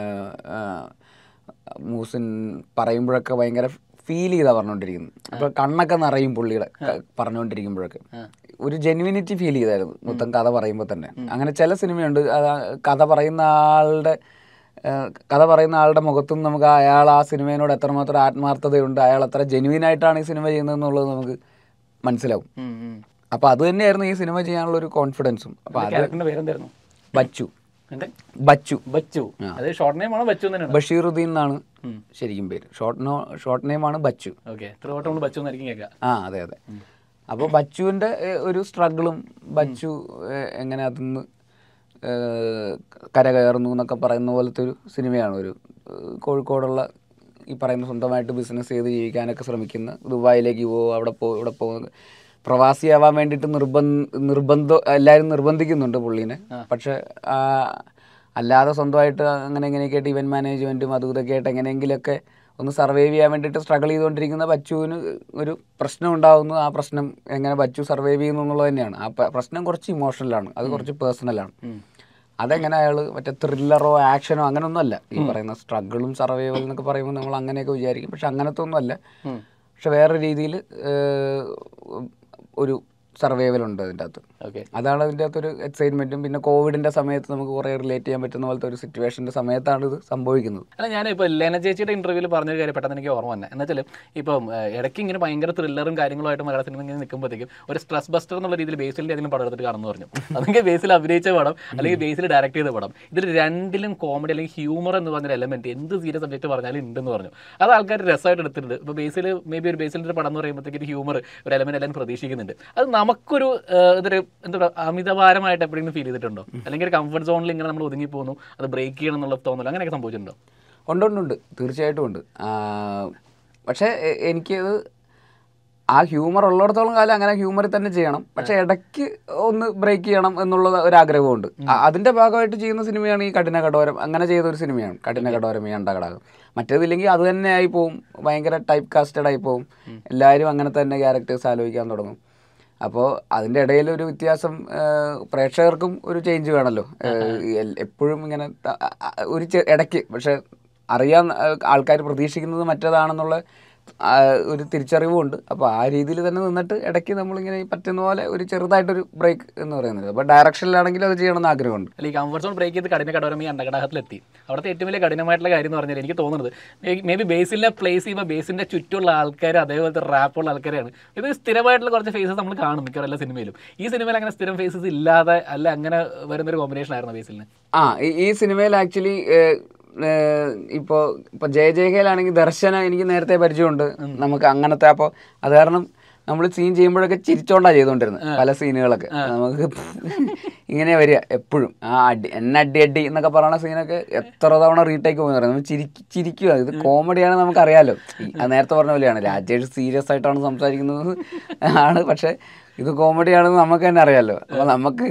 മുഹസിൻ പറയുമ്പോഴൊക്കെ ഭയങ്കര ഫീൽ ചെയ്താ പറഞ്ഞുകൊണ്ടിരിക്കുന്നത് അപ്പോൾ കണ്ണൊക്കെ നിറയും പുള്ളിയുടെ ക- പറഞ്ഞുകൊണ്ടിരിക്കുമ്പോഴൊക്കെ ഒരു ജെന്യൂനിറ്റി ഫീൽ ചെയ്തായിരുന്നു മൊത്തം കഥ പറയുമ്പോൾ തന്നെ അങ്ങനെ ചില സിനിമയുണ്ട് അത് ആ കഥ പറയുന്ന ആളുടെ ഏഹ് കഥ പറയുന്ന ആളുടെ മുഖത്തും നമുക്ക് അയാൾ ആ സിനിമയോട് എത്രമാത്രം ആത്മാർത്ഥതയുണ്ട് അയാൾ എത്ര ജെന്യൂൻ ആയിട്ടാണ് ഈ സിനിമ ചെയ്യുന്നതെന്നുള്ളത് നമുക്ക് മനസ്സിലാവും അപ്പോൾ അത് തന്നെയായിരുന്നു ഈ സിനിമ ചെയ്യാനുള്ള ഒരു കോൺഫിഡൻസും അപ്പോൾ അത് ക്യാരക്ടറിന്റെ പേരെന്തായിരുന്നു ബച്ചു എന്താ ബച്ചു ബച്ചു അത് ഷോർട്ട് നെയിം ആണോ ബച്ചു തന്നെയാണ് ബഷീറുദ്ദീൻ എന്നാണ് ശരിക്കും പേര് ഷോർട്ട് നോ ഷോർട്ട് നെയിമാണ് ബച്ചു ഓക്കെ എത്ര വട്ടം നമ്മൾ ബച്ചു എന്നായിരിക്കും കേൾക്കാം ആ അതെ അതെ അപ്പോൾ ബച്ചുവിൻ്റെ ഏഹ്, ഒരു സ്ട്രഗിളും ബച്ചു ഏഹ്, എങ്ങനെ അതിന്ന് ഏഹ്, കര കയറുന്നു എന്നൊക്കെ പറയുന്ന പോലത്തെ ഒരു സിനിമയാണ് ഒരു ഏഹ്, കോഴിക്കോടുള്ള ഈ പറയുന്ന സ്വന്തമായിട്ട് ബിസിനസ് ചെയ്ത് ജീവിക്കാനൊക്കെ ശ്രമിക്കുന്ന ദുബായിലേക്ക് പോകും അവിടെ പോകും ഇവിടെ പോകുന്നത് പ്രവാസിയാവാൻ വേണ്ടിയിട്ട് നിർബന്ധ നിർബന്ധം എല്ലാവരും നിർബന്ധിക്കുന്നുണ്ട് പുള്ളീനെ പക്ഷെ ആ, അല്ലാതെ സ്വന്തമായിട്ട് അങ്ങനെ എങ്ങനെയൊക്കെ ആയിട്ട് ഇവൻറ്റ് മാനേജ്മെൻറ്റും അതും ഇതൊക്കെ ആയിട്ട് എങ്ങനെയെങ്കിലുമൊക്കെ ഒന്ന് സർവൈവ് ചെയ്യാൻ വേണ്ടിയിട്ട് സ്ട്രഗിൾ ചെയ്തുകൊണ്ടിരിക്കുന്ന ബച്ചുവിന് ഒരു പ്രശ്നം ഉണ്ടാകുന്നു ആ പ്രശ്നം എങ്ങനെ ബച്ചു സർവൈവ് ചെയ്യുന്നു എന്നുള്ളത് തന്നെയാണ് ആ പ- പ്രശ്നം കുറച്ച് ഇമോഷണലാണ് അത് കുറച്ച് പേഴ്സണലാണ് അതെങ്ങനെ അയാൾ മറ്റേ ത്രില്ലറോ ആക്ഷനോ അങ്ങനെയൊന്നും അല്ല ഈ പറയുന്ന സ്ട്രഗിളും സർവൈവൽ എന്നൊക്കെ പറയുമ്പോൾ നമ്മൾ അങ്ങനെയൊക്കെ വിചാരിക്കും പക്ഷെ അങ്ങനത്തെ ഒന്നും അല്ല പക്ഷെ വേറെ രീതിയിൽ ഒരു സർവൈവൽ ഉണ്ട് അതിൻ്റെ അകത്ത് ഓക്കെ അതാണ് അതിൻ്റെ അകത്തൊരു എക്സൈറ്റ്മെൻറ്റും പിന്നെ കോവിഡിൻ്റെ സമയത്ത് നമുക്ക് കുറേ റിലേറ്റ് ചെയ്യാൻ പറ്റുന്ന പോലത്തെ ഒരു സിറ്റുവേഷൻ്റെ സമയത്താണ് ഇത് സംഭവിക്കുന്നത് അല്ല ഞാൻ ഇപ്പോൾ ലെന ചേച്ചിയുടെ ഇന്റർവ്യൂവിൽ പറഞ്ഞൊരു കാര്യം പെട്ടെന്ന് എനിക്ക് ഓർമ്മ വന്നെ എന്ന് വെച്ചാൽ ഇപ്പം ഏഹ്, ഇടയ്ക്ക് ഇങ്ങനെ ഭയങ്കര ത്രില്ലറും കാര്യങ്ങളുമായിട്ട് മലയാള സിനിമ ഇങ്ങനെ നിൽക്കുമ്പോഴത്തേക്കും ഒരു സ്ട്രെസ് ബസ്റ്റർ എന്നുള്ള രീതിയിൽ ബേസിലിൻ്റെ ഏതെങ്കിലും പടം എടുത്തിട്ട് കാണുന്നു പറഞ്ഞു അതെങ്കിൽ ബേസിൽ അഭിനയിച്ച പടം അല്ലെങ്കിൽ ബേസിൽ ഡയറക്ട് ചെയ്ത പടം ഇതിൽ രണ്ടിലും കോമഡി അല്ലെങ്കിൽ ഹ്യൂമർ എന്ന് പറഞ്ഞൊരു എലമെന്റ് എന്ത് സീരിയസ് സബ്ജക്ട് പറഞ്ഞാലും ഉണ്ടെന്ന് പറഞ്ഞു അത് ആൾക്കാർ രസമായിട്ട് എടുത്തിട്ടുണ്ട് ഇപ്പോൾ ബേസിൽ മേ ബി ഒരു ബേസിലിൻ്റെ ഒരു പടം എന്ന് പറയുമ്പോഴത്തേക്ക് ഒരു ഹ്യൂമർ ഒരു എലമെന്റ് എല്ലാം പ്രതീക്ഷിക്കുന്നുണ്ട് അത് നമുക്കൊരു ഏഹ്, ഇതൊരു എന്താ പറയുക അമിതഭാരമായിട്ട് എപ്പോഴെങ്കിലും ഫീൽ ചെയ്തിട്ടുണ്ടോ അല്ലെങ്കിൽ ഒരു കംഫർട്ട് സോണിൽ ഇങ്ങനെ നമ്മൾ ഒതുങ്ങി പോകുന്നു അത് ബ്രേക്ക് ചെയ്യണം എന്നുള്ള തോന്നലോ അങ്ങനെയൊക്കെ സംഭവിച്ചിട്ടുണ്ടോ ഉണ്ട് ഉണ്ട് ഉണ്ട് തീർച്ചയായിട്ടും ഉണ്ട് ആ, പക്ഷേ എ- എനിക്കത് ആ ഹ്യൂമർ ഉള്ളിടത്തോളം കാലം അങ്ങനെ ഹ്യൂമറിൽ തന്നെ ചെയ്യണം പക്ഷേ ഇടയ്ക്ക് ഒന്ന് ബ്രേക്ക് ചെയ്യണം എന്നുള്ള ഒരു ആഗ്രഹമുണ്ട് അ- അതിന്റെ ഭാഗമായിട്ട് ചെയ്യുന്ന സിനിമയാണ് ഈ കഠിന കടോരം അങ്ങനെ ചെയ്ത ഒരു സിനിമയാണ് കഠിന കടോരം ഈ അണ്ടകടാകം മറ്റേതില്ലെങ്കിൽ അത് തന്നെ ആയി പോവും ഭയങ്കര ടൈപ്പ് കാസ്റ്റഡ് ആയി പോവും എല്ലാവരും അങ്ങനെ തന്നെ ക്യാരക്ടേഴ്സ് ആലോചിക്കാൻ തുടങ്ങും അപ്പോൾ അതിൻ്റെ ഇടയിൽ ഒരു വ്യത്യാസം ആ, പ്രേക്ഷകർക്കും ഒരു ചേഞ്ച് വേണമല്ലോ എൽ- എപ്പോഴും ഇങ്ങനെ ത- അ- അ- ഒരു ചെ- ഇടയ്ക്ക് പക്ഷെ അറിയാൻ ആൾക്കാർ പ്രതീക്ഷിക്കുന്നത് മറ്റേതാണെന്നുള്ള ആ, ഒരു തിരിച്ചറിവുമുണ്ട് അപ്പോൾ ആ രീതിയിൽ തന്നെ നിന്നിട്ട് ഇടയ്ക്ക് നമ്മളിങ്ങനെ ഈ പറ്റുന്ന പോലെ ഒരു ചെറുതായിട്ടൊരു ബ്രേക്ക് എന്ന് പറയുന്നത് അപ്പോൾ ഡയറക്ഷനിലാണെങ്കിലും അത് ചെയ്യണമെന്ന് ആഗ്രഹമുണ്ട് അല്ല ഈ കംഫർട്ട് സോൺ ബ്രേക്ക് ചെയ്ത് കഠിന കടോരം ഈ അണ്ടകടാഹത്തിലെത്തി അവിടുത്തെ ഏറ്റവും വലിയ കഠിനമായിട്ടുള്ള കാര്യം എന്ന് പറഞ്ഞാൽ എനിക്ക് തോന്നുന്നത് മേ ബി ബേസിലെ പ്ലേസ് ചെയ്യുമ്പോൾ ബേസിന്റെ ചുറ്റുമുള്ള ആൾക്കാർ അതേപോലത്തെ റാപ്പുള്ള ആൾക്കാരാണ് ഇത് സ്ഥിരമായിട്ടുള്ള കുറച്ച് ഫേസസ് നമ്മൾ കാണും മിക്കവാറും എല്ലാ സിനിമയിലും ഈ സിനിമയിൽ അങ്ങനെ സ്ഥിരം ഫേസസ് ഇല്ലാതെ അല്ല അങ്ങനെ വരുന്നൊരു കോമ്പിനേഷൻ ആയിരുന്നു ബേസിലിന് ആ ഈ- ഈ സിനിമയിൽ ആക്ച്വലി ഇപ്പോൾ ഇപ്പോൾ ജയ ജയകയിലാണെങ്കിൽ ദർശന എനിക്ക് നേരത്തെ പരിചയമുണ്ട് നമുക്ക് അങ്ങനത്തെ അപ്പോൾ അത് കാരണം നമ്മൾ സീൻ ചെയ്യുമ്പോഴൊക്കെ ചിരിച്ചോണ്ടാണ് ചെയ്തുകൊണ്ടിരുന്നത് പല സീനുകളൊക്കെ നമുക്ക് ഇങ്ങനെ വരിക എപ്പോഴും ആ അടി എന്നെ അടി അടി എന്നൊക്കെ പറയുന്ന സീനൊക്കെ എത്ര തവണ റീടേക്ക് പോകുന്ന പറയുന്നത് നമ്മൾ ചിരിക്ക് ചിരിക്കുക ഇത് കോമഡിയാണ് നമുക്കറിയാലോ ഈ- അത് നേരത്തെ പറഞ്ഞ പോലെയാണ് രാജേഷ് സീരിയസ് ആയിട്ടാണ് സംസാരിക്കുന്നത് ആണ് പക്ഷേ ഇത് കോമഡിയാണെന്ന് നമുക്ക് തന്നെ അറിയാലോ അപ്പോൾ നമുക്ക്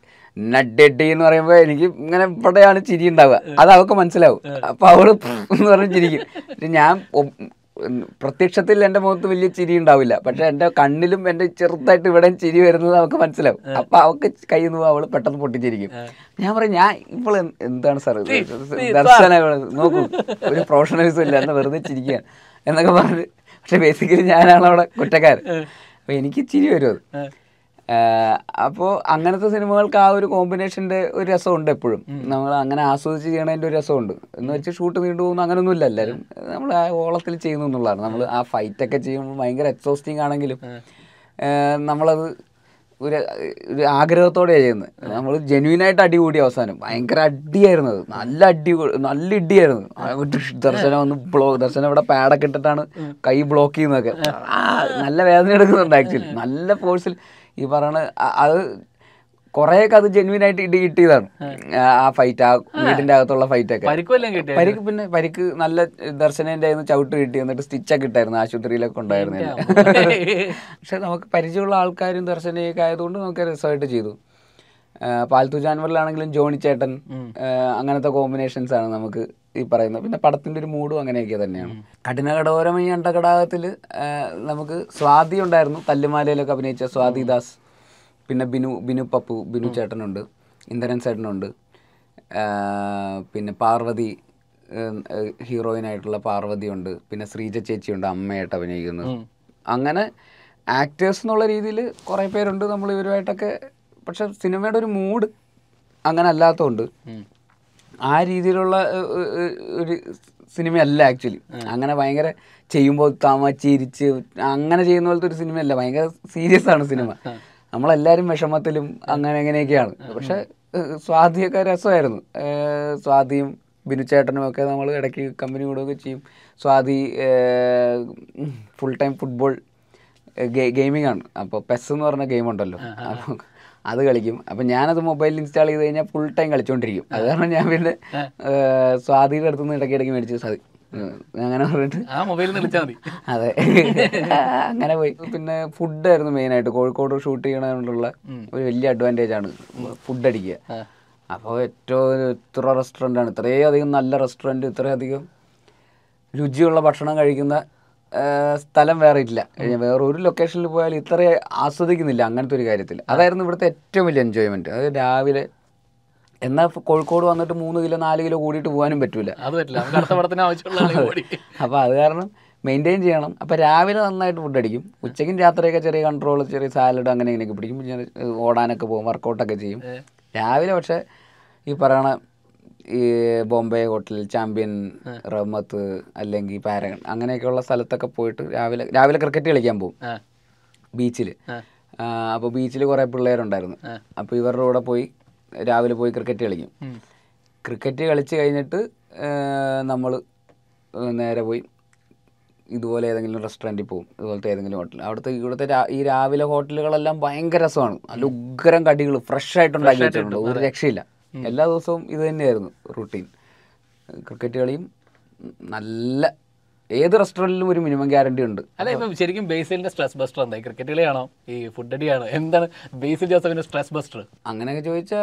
നഡ്ഡി എന്ന് പറയുമ്പോൾ എനിക്ക് ഇങ്ങനെ ഇവിടെയാണ് ചിരി ഉണ്ടാവുക അത് അവൾക്ക് മനസ്സിലാവും അപ്പൊ അവള് എന്ന് പറഞ്ഞ് ചിരിക്കും പക്ഷെ ഞാൻ ഒ- പ്രത്യക്ഷത്തിൽ എൻ്റെ മുഖത്ത് വലിയ ചിരി ഉണ്ടാവില്ല പക്ഷെ എൻ്റെ കണ്ണിലും എൻ്റെ ചെറുതായിട്ട് ഇവിടെ ചിരി വരുന്നത് അവൾക്ക് മനസ്സിലാവും അപ്പൊ അവൾക്ക് കയ്യിൽ നിന്ന് അവള് പെട്ടെന്ന് പൊട്ടിച്ചിരിക്കും ഞാൻ പറയും ഞാൻ ഇപ്പോൾ എന്താണ് സാർ ഇത്? ദർശന ഇവിടെ നോക്കൂ ഒരു പ്രൊഫഷണലിസം ഇല്ല എന്ന് വെറുതെ ചിരിക്കുകയാണ് എന്നൊക്കെ പറഞ്ഞ് പക്ഷെ ബേസിക്കലി ഞാനാണ് അവിടെ കുറ്റക്കാരൻ അപ്പൊ എനിക്ക് ചിരി വരും അത് അപ്പോൾ അങ്ങനത്തെ സിനിമകൾക്ക് ആ ഒരു കോമ്പിനേഷൻ്റെ ഒരു രസമുണ്ട് എപ്പോഴും നമ്മൾ അങ്ങനെ ആസ്വദിച്ച് ചെയ്യണതിൻ്റെ ഒരു രസമുണ്ട് എന്ന് വെച്ച് ഷൂട്ട് നീണ്ടു പോകുന്നു അങ്ങനെയൊന്നുമില്ല എല്ലാവരും നമ്മൾ ആ ഓളത്തിൽ ചെയ്യുന്നു എന്നുള്ളതാണ് നമ്മൾ ആ ഫൈറ്റൊക്കെ ചെയ്യുമ്പോൾ ഭയങ്കര എക്സോസ്റ്റിംഗ് ആണെങ്കിലും ഏഹ് നമ്മളത് ഒരു ഒരു ആഗ്രഹത്തോടെയാണ് ചെയ്യുന്നത് നമ്മൾ ജെന്യൂനായിട്ട് അടി കൂടി അവസാനം ഭയങ്കര അടിയായിരുന്നു അത് നല്ല അടി കൊ- നല്ല ഇടിയായിരുന്നു ആ ഒരു ദർശനം ഒന്ന് ബ്ലോ ദർശനം ഇവിടെ പാഡൊക്കെ ഇട്ടിട്ടാണ് കൈ ബ്ലോക്ക് ചെയ്യുന്നതൊക്കെ ആ നല്ല വേദന എടുക്കുന്നുണ്ട് ആക്ച്വലി നല്ല ഫോഴ്സിൽ ഈ പറയണ അ- അത് കുറേയൊക്കെ അത് ജെന്യൂൻ ആയിട്ട് ഇടി കിട്ടിയതാണ് ആ ഫൈറ്റ് ആ വീടിന്റെ അകത്തുള്ള ഫൈറ്റ് ഒക്കെ പരിക്കുമല്ലോ കിട്ടിയ പരിക്ക് പിന്നെ പരിക്ക് നല്ല ദർശനന്റെ ആയിരുന്നു ചവിട്ട് കിട്ടി എന്നിട്ട് സ്റ്റിച്ചൊക്കെ ഇട്ടായിരുന്നു ആശുപത്രിയിലൊക്കെ ഉണ്ടായിരുന്നു പക്ഷെ നമുക്ക് പരിചയമുള്ള ആൾക്കാരും ദർശനയൊക്കെ ആയതുകൊണ്ട് നമുക്ക് രസമായിട്ട് ചെയ്തു ആ, പാൽത്തു ജാൻവറിലാണെങ്കിലും ജോണി ചേട്ടൻ ആ, അങ്ങനത്തെ കോമ്പിനേഷൻസ് ആണ് നമുക്ക് ഈ പറയുന്നത് പിന്നെ പടത്തിന്റെ ഒരു മൂഡും അങ്ങനെയൊക്കെ തന്നെയാണ് കഠിന കടോരം ഈ അണ്ടകടാകത്തിൽ നമുക്ക് സ്വാതി ഉണ്ടായിരുന്നു തല്ലുമാലയിലൊക്കെ അഭിനയിച്ച സ്വാതി ദാസ് പിന്നെ ബിനു ബിനു പപ്പു ബിനു ചേട്ടനുണ്ട് ഇന്ദ്രൻ ചേട്ടനുണ്ട് ആ, പിന്നെ പാർവതി ഹീറോയിനായിട്ടുള്ള പാർവതി ഉണ്ട് പിന്നെ ശ്രീജ ചേച്ചിയുണ്ട് അമ്മയായിട്ട് അഭിനയിക്കുന്നത് അങ്ങനെ ആക്ടേഴ്സ് എന്നുള്ള രീതിയിൽ കുറേ പേരുണ്ട് നമ്മൾ ഇവരുമായിട്ടൊക്കെ പക്ഷെ സിനിമയുടെ ഒരു മൂഡ് അങ്ങനെ അല്ലാത്തതുകൊണ്ട് ആ രീതിയിലുള്ള ഏഹ്, ഏഹ്, ഒരു സിനിമയല്ല ആക്ച്വലി അങ്ങനെ ഭയങ്കര ചെയ്യുമ്പോൾ തമ ചിരിച്ച് അങ്ങനെ ചെയ്യുന്ന പോലത്തെ ഒരു സിനിമയല്ല ഭയങ്കര സീരിയസ് ആണ് സിനിമ നമ്മളെല്ലാവരും വിഷമത്തിലും അങ്ങനെ അങ്ങനെയൊക്കെയാണ് പക്ഷെ ഏഹ്, സ്വാതിയൊക്കെ രസമായിരുന്നു ഏഹ്, സ്വാതിയും ബിനു ചേട്ടനും ഒക്കെ നമ്മൾ ഇടയ്ക്ക് കമ്പനി കൂടുകയൊക്കെ ചെയ്യും Swathi full time football gaming ആണ് അപ്പോൾ പെസ് എന്ന് പറഞ്ഞ ഗെയിം ഉണ്ടല്ലോ അപ്പോൾ അത് കളിക്കും അപ്പം ഞാനത് മൊബൈലിൽ ഇൻസ്റ്റാൾ ചെയ്ത് കഴിഞ്ഞാൽ ഫുൾ ടൈം കളിച്ചുകൊണ്ടിരിക്കും അത് കാരണം ഞാൻ പിന്നെ സ്വാതിയുടെ അടുത്ത് നിന്ന് ഇടയ്ക്ക് ഇടയ്ക്ക് മേടിച്ചു സ്വാതി ഉം, അങ്ങനെ പറഞ്ഞിട്ട് ആ മൊബൈലിൽ നിന്ന് വിളിച്ചാൽ മതി അതെ അങ്ങനെ പോയി പിന്നെ ഫുഡായിരുന്നു മെയിനായിട്ട് കോഴിക്കോട് ഷൂട്ട് ചെയ്യണതുകൊണ്ടുള്ള ഒരു വലിയ അഡ്വാൻറ്റേജ് ആണ് ഫുഡ് അടിക്കുക ആ. അപ്പോൾ ഏറ്റവും ഇത്ര റെസ്റ്റോറൻ്റ് ആണ് ഇത്രയും അധികം നല്ല റെസ്റ്റോറൻറ്റ് ഇത്രയധികം രുചിയുള്ള ഭക്ഷണം കഴിക്കുന്ന ആ, സ്ഥലം വേറെ ഇല്ല വേറെ ഒരു ലൊക്കേഷനിൽ പോയാൽ ഇത്ര ആസ്വദിക്കുന്നില്ല അങ്ങനത്തെ ഒരു കാര്യത്തിൽ അതായിരുന്നു ഇവിടുത്തെ ഏറ്റവും വലിയ എൻജോയ്മെൻറ്റ് അത് രാവിലെ എന്നാൽ കോഴിക്കോട് വന്നിട്ട് മൂന്ന് കിലോ നാല് കിലോ കൂടിയിട്ട് പോകാനും പറ്റൂല അത് പറ്റില്ല നമുക്ക് അടുത്ത പടത്തിന് ആവശ്യമുള്ള ആളെ ഓടി അപ്പോൾ അത് കാരണം മെയിൻറ്റെയിൻ ചെയ്യണം അപ്പോൾ രാവിലെ നന്നായിട്ട് ഫുഡ് അടിക്കും ഉച്ചയ്ക്കും രാത്രിയൊക്കെ ചെറിയ കൺട്രോൾ ചെറിയ സാലഡ് അങ്ങനെ ഇങ്ങനെയൊക്കെ പിടിക്കും പിന്നെ ഞാൻ ഓടാനൊക്കെ പോകും വർക്കൗട്ടൊക്കെ ചെയ്യും രാവിലെ പക്ഷേ ഈ പറയണ ഈ ബോംബെ ഹോട്ടൽ ചാമ്പ്യൻ റഹ്മത്ത് അല്ലെങ്കിൽ പാരഗൺ അങ്ങനെയൊക്കെയുള്ള സ്ഥലത്തൊക്കെ പോയിട്ട് രാവിലെ രാവിലെ ക്രിക്കറ്റ് കളിക്കാൻ പോകും ആ ബീച്ചിൽ ആ. അപ്പോൾ ബീച്ചിൽ കുറേ പിള്ളേരുണ്ടായിരുന്നു ആ. അപ്പോൾ ഇവരുടെ കൂടെ പോയി രാവിലെ പോയി ക്രിക്കറ്റ് കളിക്കും ഉം. ക്രിക്കറ്റ് കളിച്ച് കഴിഞ്ഞിട്ട് നമ്മൾ നേരെ പോയി ഇതുപോലെ ഏതെങ്കിലും റെസ്റ്റോറൻറ്റിൽ പോകും ഇതുപോലത്തെ ഏതെങ്കിലും ഹോട്ടൽ അവിടുത്തെ ഇവിടുത്തെ രാ- ഈ രാവിലെ ഹോട്ടലുകളെല്ലാം ഭയങ്കര രസമാണ് നല്ല ഉഗ്രം കടികൾ ഫ്രഷ് ആയിട്ട് ഉണ്ടാക്കി വെച്ചിട്ടുണ്ട് ഒരു രക്ഷയില്ല എല്ലാ ദിവസവും ഇത് തന്നെയായിരുന്നു റൂട്ടീൻ ക്രിക്കറ്റ് കളിയും ഉം, നല്ല ഏത് റെസ്റ്റോറൻറ്റിലും ഒരു മിനിമം ഗ്യാരണ്ടി ഉണ്ട് അല്ല ഇപ്പം ശരിക്കും ബേസിലിന്റെ സ്ട്രെസ് ബസ്റ്റർ എന്താ ക്രിക്കറ്റ് കളിയാണോ ഈ ഫുഡ് അടിയാണോ എന്താണ് ബേസിൽ ജോസഫിന്റെ സ്ട്രെസ് ബസ്റ്റർ അങ്ങനെയൊക്കെ ചോദിച്ചാൽ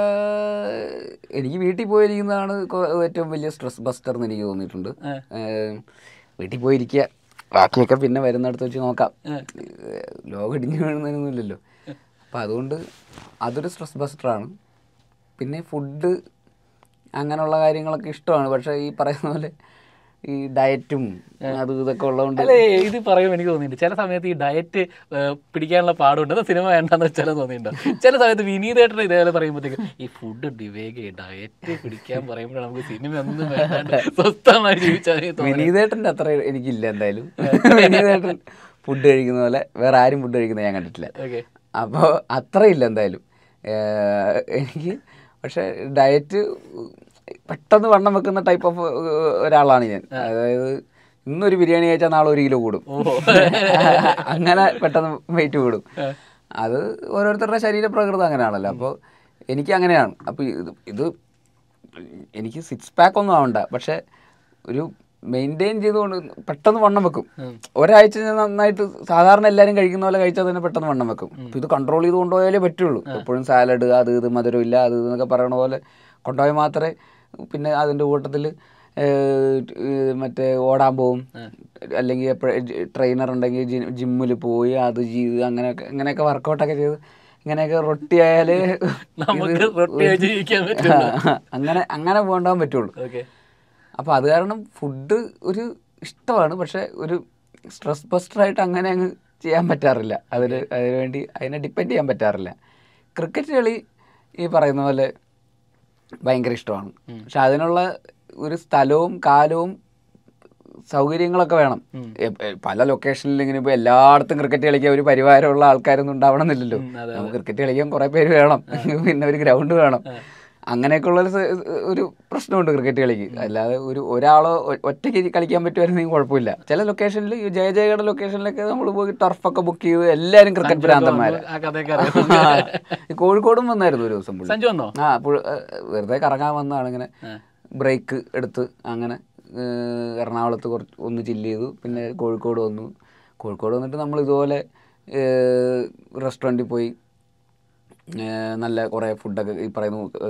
എനിക്ക് വീട്ടിൽ പോയിരിക്കുന്നതാണ് കൊ- ഏറ്റവും വലിയ സ്ട്രെസ് ബസ്റ്റർ എന്ന് എനിക്ക് തോന്നിയിട്ടുണ്ട് ഏഹ് വീട്ടിൽ പോയിരിക്കുക ബാക്കിയൊക്കെ പിന്നെ വരുന്നിടത്ത് വെച്ച് നോക്കാം ഏഹ് ലോകം ഇടിഞ്ഞു വീഴുന്നതിനൊന്നുമില്ലല്ലോ അപ്പം അതുകൊണ്ട് അതൊരു സ്ട്രെസ് ബസ്റ്ററാണ് പിന്നെ ഫുഡ് അങ്ങനെയുള്ള കാര്യങ്ങളൊക്കെ ഇഷ്ടമാണ് പക്ഷേ ഈ പറയുന്ന പോലെ ഈ ഡയറ്റും അതും ഇതൊക്കെ ഉള്ളതുകൊണ്ട് അല്ലേ ഇത് പറയുമ്പോൾ എനിക്ക് തോന്നിയിട്ടുണ്ട് ചില സമയത്ത് ഈ ഡയറ്റ് പിടിക്കാനുള്ള പാടുണ്ട് അത് സിനിമ വേണ്ടെന്ന് വെച്ചാൽ തോന്നിയിട്ടുണ്ടോ ചില സമയത്ത് വിനീതേട്ടൻ ഇതേപോലെ പറയുമ്പോഴത്തേക്ക് ഈ ഫുഡ് വിവേക് ഡയറ്റ് പിടിക്കാൻ പറയുമ്പോഴാണ് നമുക്ക് സിനിമ ഒന്നും വേണ്ടാണ്ട് സ്വസ്ഥമായി ജീവിച്ചാൽ മതി തോന്നുന്നത്. വിനീതേട്ടൻ്റെ അത്ര എനിക്കില്ല എന്തായാലും വിനീതേട്ടൻ ഫുഡ് കഴിക്കുന്ന പോലെ വേറെ ആരും ഫുഡ് കഴിക്കുന്നത് ഞാൻ കണ്ടിട്ടില്ല ഓക്കെ അപ്പോൾ അത്രയില്ല എന്തായാലും ഏഹ് എനിക്ക് പക്ഷേ ഡയറ്റ് പെട്ടെന്ന് വണ്ണം വെക്കുന്ന ടൈപ്പ് ഓഫ് ഒരാളാണ് ഞാൻ അതായത് ഇന്നൊരു ബിരിയാണി കഴിച്ചാൽ നാളെ ഒരു കിലോ കൂടും അങ്ങനെ പെട്ടെന്ന് വെയിറ്റ് കൂടും അത് ഓരോരുത്തരുടെ ശരീരപ്രകൃതം അങ്ങനെയാണല്ലോ അപ്പോൾ എനിക്ക് അങ്ങനെയാണ് അപ്പോൾ ഇത് ഇത് എനിക്ക് സിക്സ് പാക്ക് ഒന്നും ആവണ്ട പക്ഷേ ഒരു മെയിൻറ്റെയിൻ ചെയ്തുകൊണ്ട് പെട്ടെന്ന് വണ്ണം വെക്കും ഒരാഴ്ച ഞാൻ നന്നായിട്ട് സാധാരണ എല്ലാവരും കഴിക്കുന്ന പോലെ കഴിച്ചാൽ തന്നെ പെട്ടെന്ന് വണ്ണം വെക്കും അപ്പോൾ ഇത് കൺട്രോൾ ചെയ്ത് കൊണ്ടുപോയാലേ പറ്റുള്ളൂ എപ്പോഴും സാലഡ് അത് ഇത് മധുരമില്ല അത് ഇത് എന്നൊക്കെ പറയണ പോലെ കൊണ്ടുപോയാൽ മാത്രമേ പിന്നെ അതിൻ്റെ കൂട്ടത്തിൽ മറ്റേ ഓടാൻ പോവും അല്ലെങ്കിൽ എപ്പോഴും ട്രെയിനർ ഉണ്ടെങ്കിൽ ജിമ്മിൽ പോയി അത് ചെയ്ത് അങ്ങനെയൊക്കെ അങ്ങനെയൊക്കെ വർക്കൗട്ടൊക്കെ ചെയ്ത് ഇങ്ങനെയൊക്കെ റൊട്ടി ആയാലേ നമുക്ക് റൊട്ടി കഴിച്ച് ജീവിക്കാൻ പറ്റുള്ളൂ അങ്ങനെ അങ്ങനെ പോകാൻ പറ്റുള്ളൂ ഓക്കെ അപ്പോൾ അത് കാരണം ഫുഡ് ഒരു ഇഷ്ടമാണ് പക്ഷെ ഒരു സ്ട്രെസ് ബസ്റ്ററായിട്ട് അങ്ങനെ അങ്ങ് ചെയ്യാൻ പറ്റാറില്ല അതിന് അതിന് വേണ്ടി അതിനെ ഡിപ്പെൻഡ് ചെയ്യാൻ പറ്റാറില്ല ക്രിക്കറ്റ് കളി ഈ പറയുന്ന പോലെ ഭയങ്കര ഇഷ്ടമാണ് പക്ഷെ അതിനുള്ള ഒരു സ്ഥലവും കാലവും സൗകര്യങ്ങളൊക്കെ വേണം എ- എ- പല ലൊക്കേഷനിൽ ഇങ്ങനെ ഇപ്പോൾ എല്ലായിടത്തും ക്രിക്കറ്റ് കളിക്കാൻ ഒരു പരിവാരമുള്ള ആൾക്കാരൊന്നും ഉണ്ടാവണമെന്നില്ലല്ലോ അതെ, നമുക്ക് ക്രിക്കറ്റ് കളിക്കാൻ കുറേ പേര് വേണം പിന്നെ ഒരു ഗ്രൗണ്ട് വേണം അങ്ങനെയൊക്കെയുള്ള ഒരു സ- ഒരു പ്രശ്നമുണ്ട് ക്രിക്കറ്റ് കളിക്ക് അല്ലാതെ ഒരു ഒരാളോ ഒ- ഒറ്റയ്ക്ക് കളിക്കാൻ പറ്റുമായിരുന്നെങ്കിൽ കുഴപ്പമില്ല ചില ലൊക്കേഷനിൽ ഈ ജയ ജയയുടെ ലൊക്കേഷനിലൊക്കെ നമ്മൾ പോയി ടർഫൊക്കെ ബുക്ക് ചെയ്ത് എല്ലാവരും ക്രിക്കറ്റ് ഭ്രാന്തന്മാര് ആ കഥയൊക്കെ അറിയാം ഈ കോഴിക്കോടും വന്നായിരുന്നു ഒരു ദിവസം പുള്ളി സഞ്ജു വന്നോ ആ പുഴ- ഏ, വെറുതെ കറങ്ങാൻ വന്നതാണ് ഇങ്ങനെ ആ. ബ്രേക്ക് എടുത്ത് അങ്ങനെ ഏ, എറണാകുളത്ത് കുറച്ച് ഒന്ന് ചില്ല് ചെയ്തു പിന്നെ കോഴിക്കോട് വന്നു കോഴിക്കോട് വന്നിട്ട് നമ്മൾ ഇതുപോലെ റെസ്റ്റോറൻറ്റിൽ പോയി ഏ, നല്ല കുറേ ഫുഡൊക്കെ ഈ പറയുന്ന ഏ,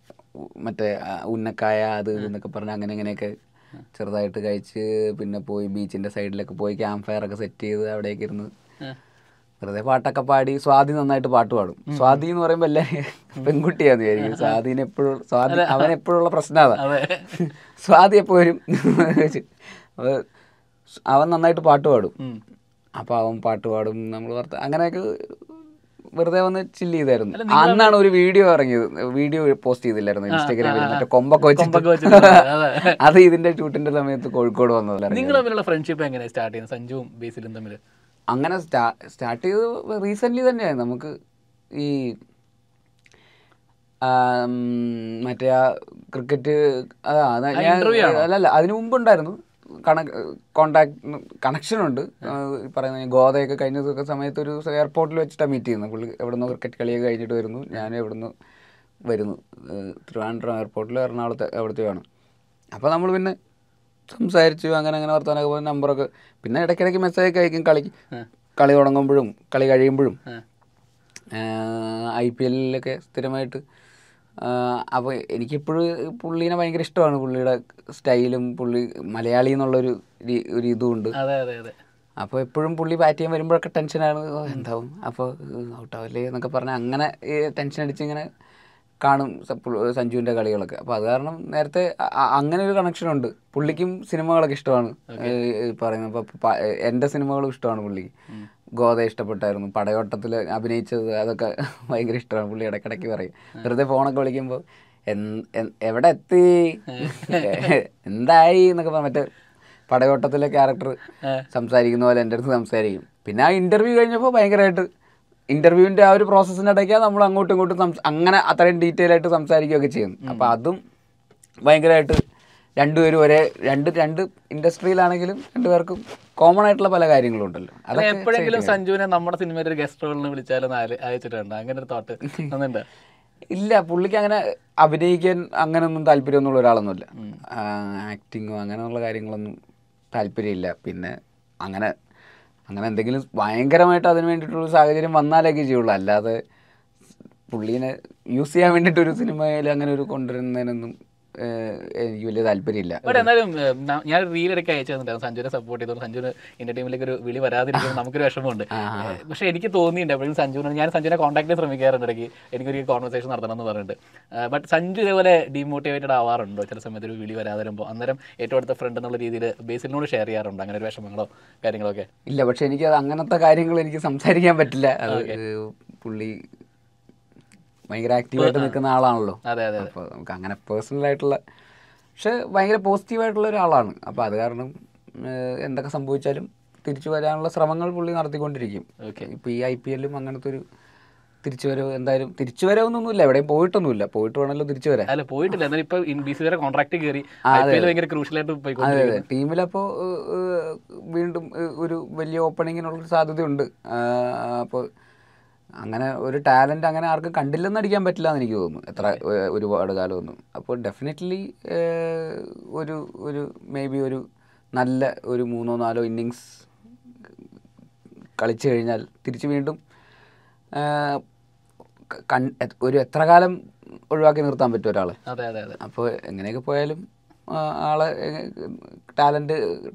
മറ്റേ ആ, ഉന്നക്കായ അത് ഇത് എന്നൊക്കെ പറഞ്ഞ് അങ്ങനെ ഇങ്ങനെയൊക്കെ ചെറുതായിട്ട് കഴിച്ച് പിന്നെ പോയി ബീച്ചിൻ്റെ സൈഡിലൊക്കെ പോയി ക്യാമ്പ് ഫയർ ഒക്കെ സെറ്റ് ചെയ്ത് അവിടേക്ക് ഇരുന്ന് ആ. വെറുതെ പാട്ടൊക്കെ പാടി സ്വാതി നന്നായിട്ട് പാട്ട് പാടും സ്വാതി എന്ന് പറയുമ്പോൾ എല്ലാവരും പെൺകുട്ടിയാന്ന് വിചാരിക്കും സ്വാതിന് എപ്പോഴും സ്വാതി അവൻ എപ്പോഴുള്ള പ്രശ്നം അതാ അതെ സ്വാതി എപ്പോഴും അപ്പൊ അവൻ നന്നായിട്ട് പാട്ട് പാടും ഉം. അപ്പോൾ അവൻ പാട്ട് പാടും നമ്മൾ വർത്ത അങ്ങനെയൊക്കെ വെറുതെ വന്ന് ചില്ല് ചെയ്തായിരുന്നു അന്നാണ് ഒരു വീഡിയോ ഇറങ്ങിയത് വീഡിയോ പോസ്റ്റ് ചെയ്തില്ലായിരുന്നു ഇൻസ്റ്റാഗ്രാമിൽ മറ്റേ കൊമ്പൊക്കെ കൊമ്പൊക്കെ വെച്ചിട്ട് വെച്ചിട്ട് അതെ. അത് ഇതിന്റെ ഷൂട്ടിന്റെ സമയത്ത് കോഴിക്കോട് വന്നതല്ല നിങ്ങൾ തമ്മിലുള്ള ഫ്രണ്ട്ഷിപ്പ് എങ്ങനെയാണ് സ്റ്റാർട്ട് ചെയ്യുന്നത് സഞ്ജുവും ബേസിലും തമ്മിൽ അങ്ങനെ സ്റ്റാ സ്റ്റാർട്ട് ചെയ്തത് റീസെൻ്റ്ലി തന്നെയാണ് നമുക്ക് ഈ ആം, മറ്റേ ആ ക്രിക്കറ്റ് അതാ അതാ ഞാൻ interview ആണോ? അല്ലല്ല അതിനു മുമ്പ് ഉണ്ടായിരുന്നു കണ കോണ്ടാക്ട് കണക്ഷനുണ്ട് ഈ പറയുന്ന ഈ ഗോതയൊക്കെ കഴിഞ്ഞ ദിവസം സമയത്ത് ഒരു എയർപോർട്ടിൽ വെച്ചിട്ടാണ് മീറ്റ് ചെയ്യുന്നത് പുള്ളി എവിടുന്ന് ക്രിക്കറ്റ് കളിയൊക്കെ കഴിഞ്ഞിട്ട് വരുന്നു ഞാൻ എവിടുന്ന് വരുന്നു ഏഹ് ട്രിവാൻഡ്രം എയർപോർട്ടിൽ എറണാകുളത്ത് എവിടത്തെയാണ് അപ്പോൾ നമ്മൾ പിന്നെ സംസാരിച്ചു അങ്ങനെ അങ്ങനെ വർത്തമാനമൊക്കെ പോയി നമ്പറൊക്കെ പിന്നെ ഇടയ്ക്കിടയ്ക്ക് മെസ്സേജൊക്കെ അയക്കും കളിക്ക് കളി തുടങ്ങുമ്പോഴും കളി കഴിയുമ്പോഴും ഐ പി എല്ലിലൊക്കെ സ്ഥിരമായിട്ട് അപ്പോൾ എനിക്കെപ്പോഴും പുള്ളീനെ ഭയങ്കര ഇഷ്ടമാണ് പുള്ളിയുടെ സ്റ്റൈലും പുള്ളി മലയാളി എന്നുള്ളൊരു രീ- ഒരു ഇതുമുണ്ട് അതെ അതെ അതെ അപ്പോൾ എപ്പോഴും പുള്ളി ബാറ്റ് ചെയ്യാൻ വരുമ്പോഴൊക്കെ ടെൻഷനാണ് ഓ, എന്താവും അപ്പോൾ ഔട്ടാവില്ലേ എന്നൊക്കെ പറഞ്ഞ് അങ്ങനെ ടെൻഷൻ അടിച്ച് ഇങ്ങനെ കാണും സ- പുൾ- സഞ്ജുവിൻ്റെ കളികളൊക്കെ അപ്പോൾ അത് കാരണം നേരത്തെ അ- അ- അങ്ങനെ ഒരു കണക്ഷൻ ഉണ്ട് പുള്ളിക്കും സിനിമകളൊക്കെ ഇഷ്ടമാണ് പറയുന്നത് അപ്പോൾ എൻ്റെ സിനിമകളും ഇഷ്ടമാണ് പുള്ളിക്ക് ഗോത ഇഷ്ടപ്പെട്ടായിരുന്നു പടയോട്ടത്തിൽ അഭിനയിച്ചത് അതൊക്കെ ഭയങ്കര ഇഷ്ടമാണ് പുള്ളി ഇടയ്ക്കിടയ്ക്ക് പറയും വെറുതെ ഫോണൊക്കെ വിളിക്കുമ്പോൾ എൻ- എൻ- എവിടെ എത്തി എന്തായി എന്നൊക്കെ പറഞ്ഞ മറ്റേ പടയോട്ടത്തിലെ ക്യാരക്ടർ സംസാരിക്കുന്ന പോലെ എൻ്റെ അടുത്ത് സംസാരിക്കും പിന്നെ ആ ഇൻ്റർവ്യൂ കഴിഞ്ഞപ്പോൾ ഭയങ്കരമായിട്ട് ഇൻ്റർവ്യൂവിൻ്റെ ആ ഒരു പ്രോസസ്സിൻ്റെ ഇടയ്ക്കാണ് നമ്മൾ അങ്ങോട്ടും ഇങ്ങോട്ടും സംസ അങ്ങനെ അത്രയും ഡീറ്റെയിൽ ആയിട്ട് സംസാരിക്കുകയൊക്കെ ചെയ്യുന്നു അപ്പോൾ അതും ഭയങ്കരമായിട്ട് രണ്ടുപേരും ഒരേ രണ്ട് രണ്ട് ഇൻഡസ്ട്രിയിലാണെങ്കിലും രണ്ടുപേർക്കും കോമൺ ആയിട്ടുള്ള പല കാര്യങ്ങളും ഉണ്ടല്ലോ അല്ല, അതൊക്കെ എപ്പോഴെങ്കിലും സഞ്ജുവിനെ നമ്മുടെ സിനിമയിൽ ഒരു ഗസ്റ്റ് റോളിന് വിളിച്ചാലും അയച്ചിട്ടുണ്ട് അങ്ങനെ ഒരു തോട്ട് ഒന്നുണ്ട് ഇല്ല പുള്ളിക്ക് അങ്ങനെ അഭിനയിക്കാൻ അങ്ങനെയൊന്നും താല്പര്യമൊന്നുള്ള ഒരാളൊന്നുമില്ല ആക്ടിങ്ങോ അങ്ങനെയുള്ള കാര്യങ്ങളൊന്നും താല്പര്യമില്ല പിന്നെ അങ്ങനെ അങ്ങനെ എന്തെങ്കിലും ഭയങ്കരമായിട്ട് അതിന് വേണ്ടിയിട്ടുള്ള സാഹചര്യം വന്നാലൊക്കെ ചെയ്യുള്ളൂ അല്ലാതെ പുള്ളീനെ യൂസ് ചെയ്യാൻ വേണ്ടിയിട്ടൊരു സിനിമയിൽ അങ്ങനെ ഒരു കൊണ്ടുവരുന്നതിനൊന്നും ഏഹ്, എനിക്ക് വലിയ താല്പര്യമില്ല ബട്ട് എന്നാലും ഏഹ്, ന- ഞാൻ റീൽ ഇടയ്ക്ക് അയച്ചു തന്നിട്ടായിരുന്നു സഞ്ജുവിനെ സപ്പോർട്ട് ചെയ്തോണ്ട് സഞ്ജുവിന് ഇന്ത്യ ടീമിലേക്ക് ഒരു വിളി വരാതിരിക്കുമ്പോൾ നമുക്കൊരു വിഷമമുണ്ട് ഏഹ്, പക്ഷേ എനിക്ക് തോന്നിയിട്ടുണ്ട് എപ്പോഴും സഞ്ജുവിനെ ഞാൻ സഞ്ജുവിനെ കോൺടാക്ട് ചെയ്യാൻ ശ്രമിക്കാറുണ്ട് ഇടയ്ക്ക് എനിക്കൊരു കോൺവെർസേഷൻ നടത്തണം എന്ന് പറഞ്ഞിട്ട് ബട്ട് സഞ്ജു ഇതേപോലെ ഡീമോട്ടിവേറ്റഡ് ആവാറുണ്ടോ ചില സമയത്ത് ഒരു വിളി വരാതെ വരുമ്പോൾ അന്നേരം ഏറ്റവും അടുത്ത ഫ്രണ്ട് എന്നുള്ള രീതിയിൽ ബേസിലിനോട് ഷെയർ ചെയ്യാറുണ്ടോ അങ്ങനെ ഒരു വിഷമങ്ങളോ കാര്യങ്ങളോ ഒക്കെ ഇല്ല പക്ഷെ എനിക്ക് അത് അങ്ങനത്തെ കാര്യങ്ങൾ എനിക്ക് സംസാരിക്കാൻ പറ്റില്ല അത് പുള്ളി ഭയങ്കര ആക്റ്റീവായിട്ട് നിൽക്കുന്ന ആളാണല്ലോ അതെ അതെ അപ്പോൾ നമുക്ക് അങ്ങനെ പേഴ്സണൽ ആയിട്ടുള്ള പക്ഷെ ഭയങ്കര പോസിറ്റീവായിട്ടുള്ള ഒരാളാണ് അപ്പോൾ അത് കാരണം ഏഹ്, എന്തൊക്കെ സംഭവിച്ചാലും തിരിച്ചു വരാനുള്ള ശ്രമങ്ങൾ പുള്ളി നടത്തിക്കൊണ്ടിരിക്കും ഇപ്പോൾ ഈ ഐ പി എല്ലും അങ്ങനത്തെ ഒരു തിരിച്ചു വരവ് എന്തായാലും തിരിച്ചു വരവൊന്നുമില്ല എവിടെയും പോയിട്ടൊന്നുമില്ല പോയിട്ട് വേണമല്ലോ തിരിച്ചു വരാൻ അല്ല പോയിട്ടില്ല എന്നാലും ഇപ്പൊ ബി സി വരെ കോൺട്രാക്ട് കയറി ആ, ഐ അതെ, പി എൽ ഭയങ്കര ക്രൂഷ്യലായിട്ട് അതെ പോയിക്കൊണ്ടിരിക്കുന്നു അതെ ടീമിലപ്പോൾ വീണ്ടും ഏഹ്, ഒരു വലിയ ഓപ്പണിങ്ങിനുള്ളൊരു സാധ്യതയുണ്ട് അപ്പോൾ അങ്ങനെ ഒരു ടാലൻ്റ് അങ്ങനെ ആർക്കും കണ്ടില്ലെന്ന് അടിക്കാൻ പറ്റില്ല എന്ന് എനിക്ക് തോന്നുന്നു എത്ര ഏഹ്, ഒരുപാട് കാലമൊന്നും അപ്പോൾ ഡെഫിനറ്റ്ലി ഒരു ഒരു മേ ബി ഒരു നല്ല ഒരു മൂന്നോ നാലോ ഇന്നിങ്സ് കളിച്ചു കഴിഞ്ഞാൽ തിരിച്ച് വീണ്ടും ഏഹ്, ക- കൺ എ- ഒരു എത്ര കാലം ഒഴിവാക്കി നിർത്താൻ പറ്റും ഒരാളെ അതെ അതെ അതെ അപ്പോൾ എങ്ങനെയൊക്കെ പോയാലും ആ, ആളെ കൺസിഡർ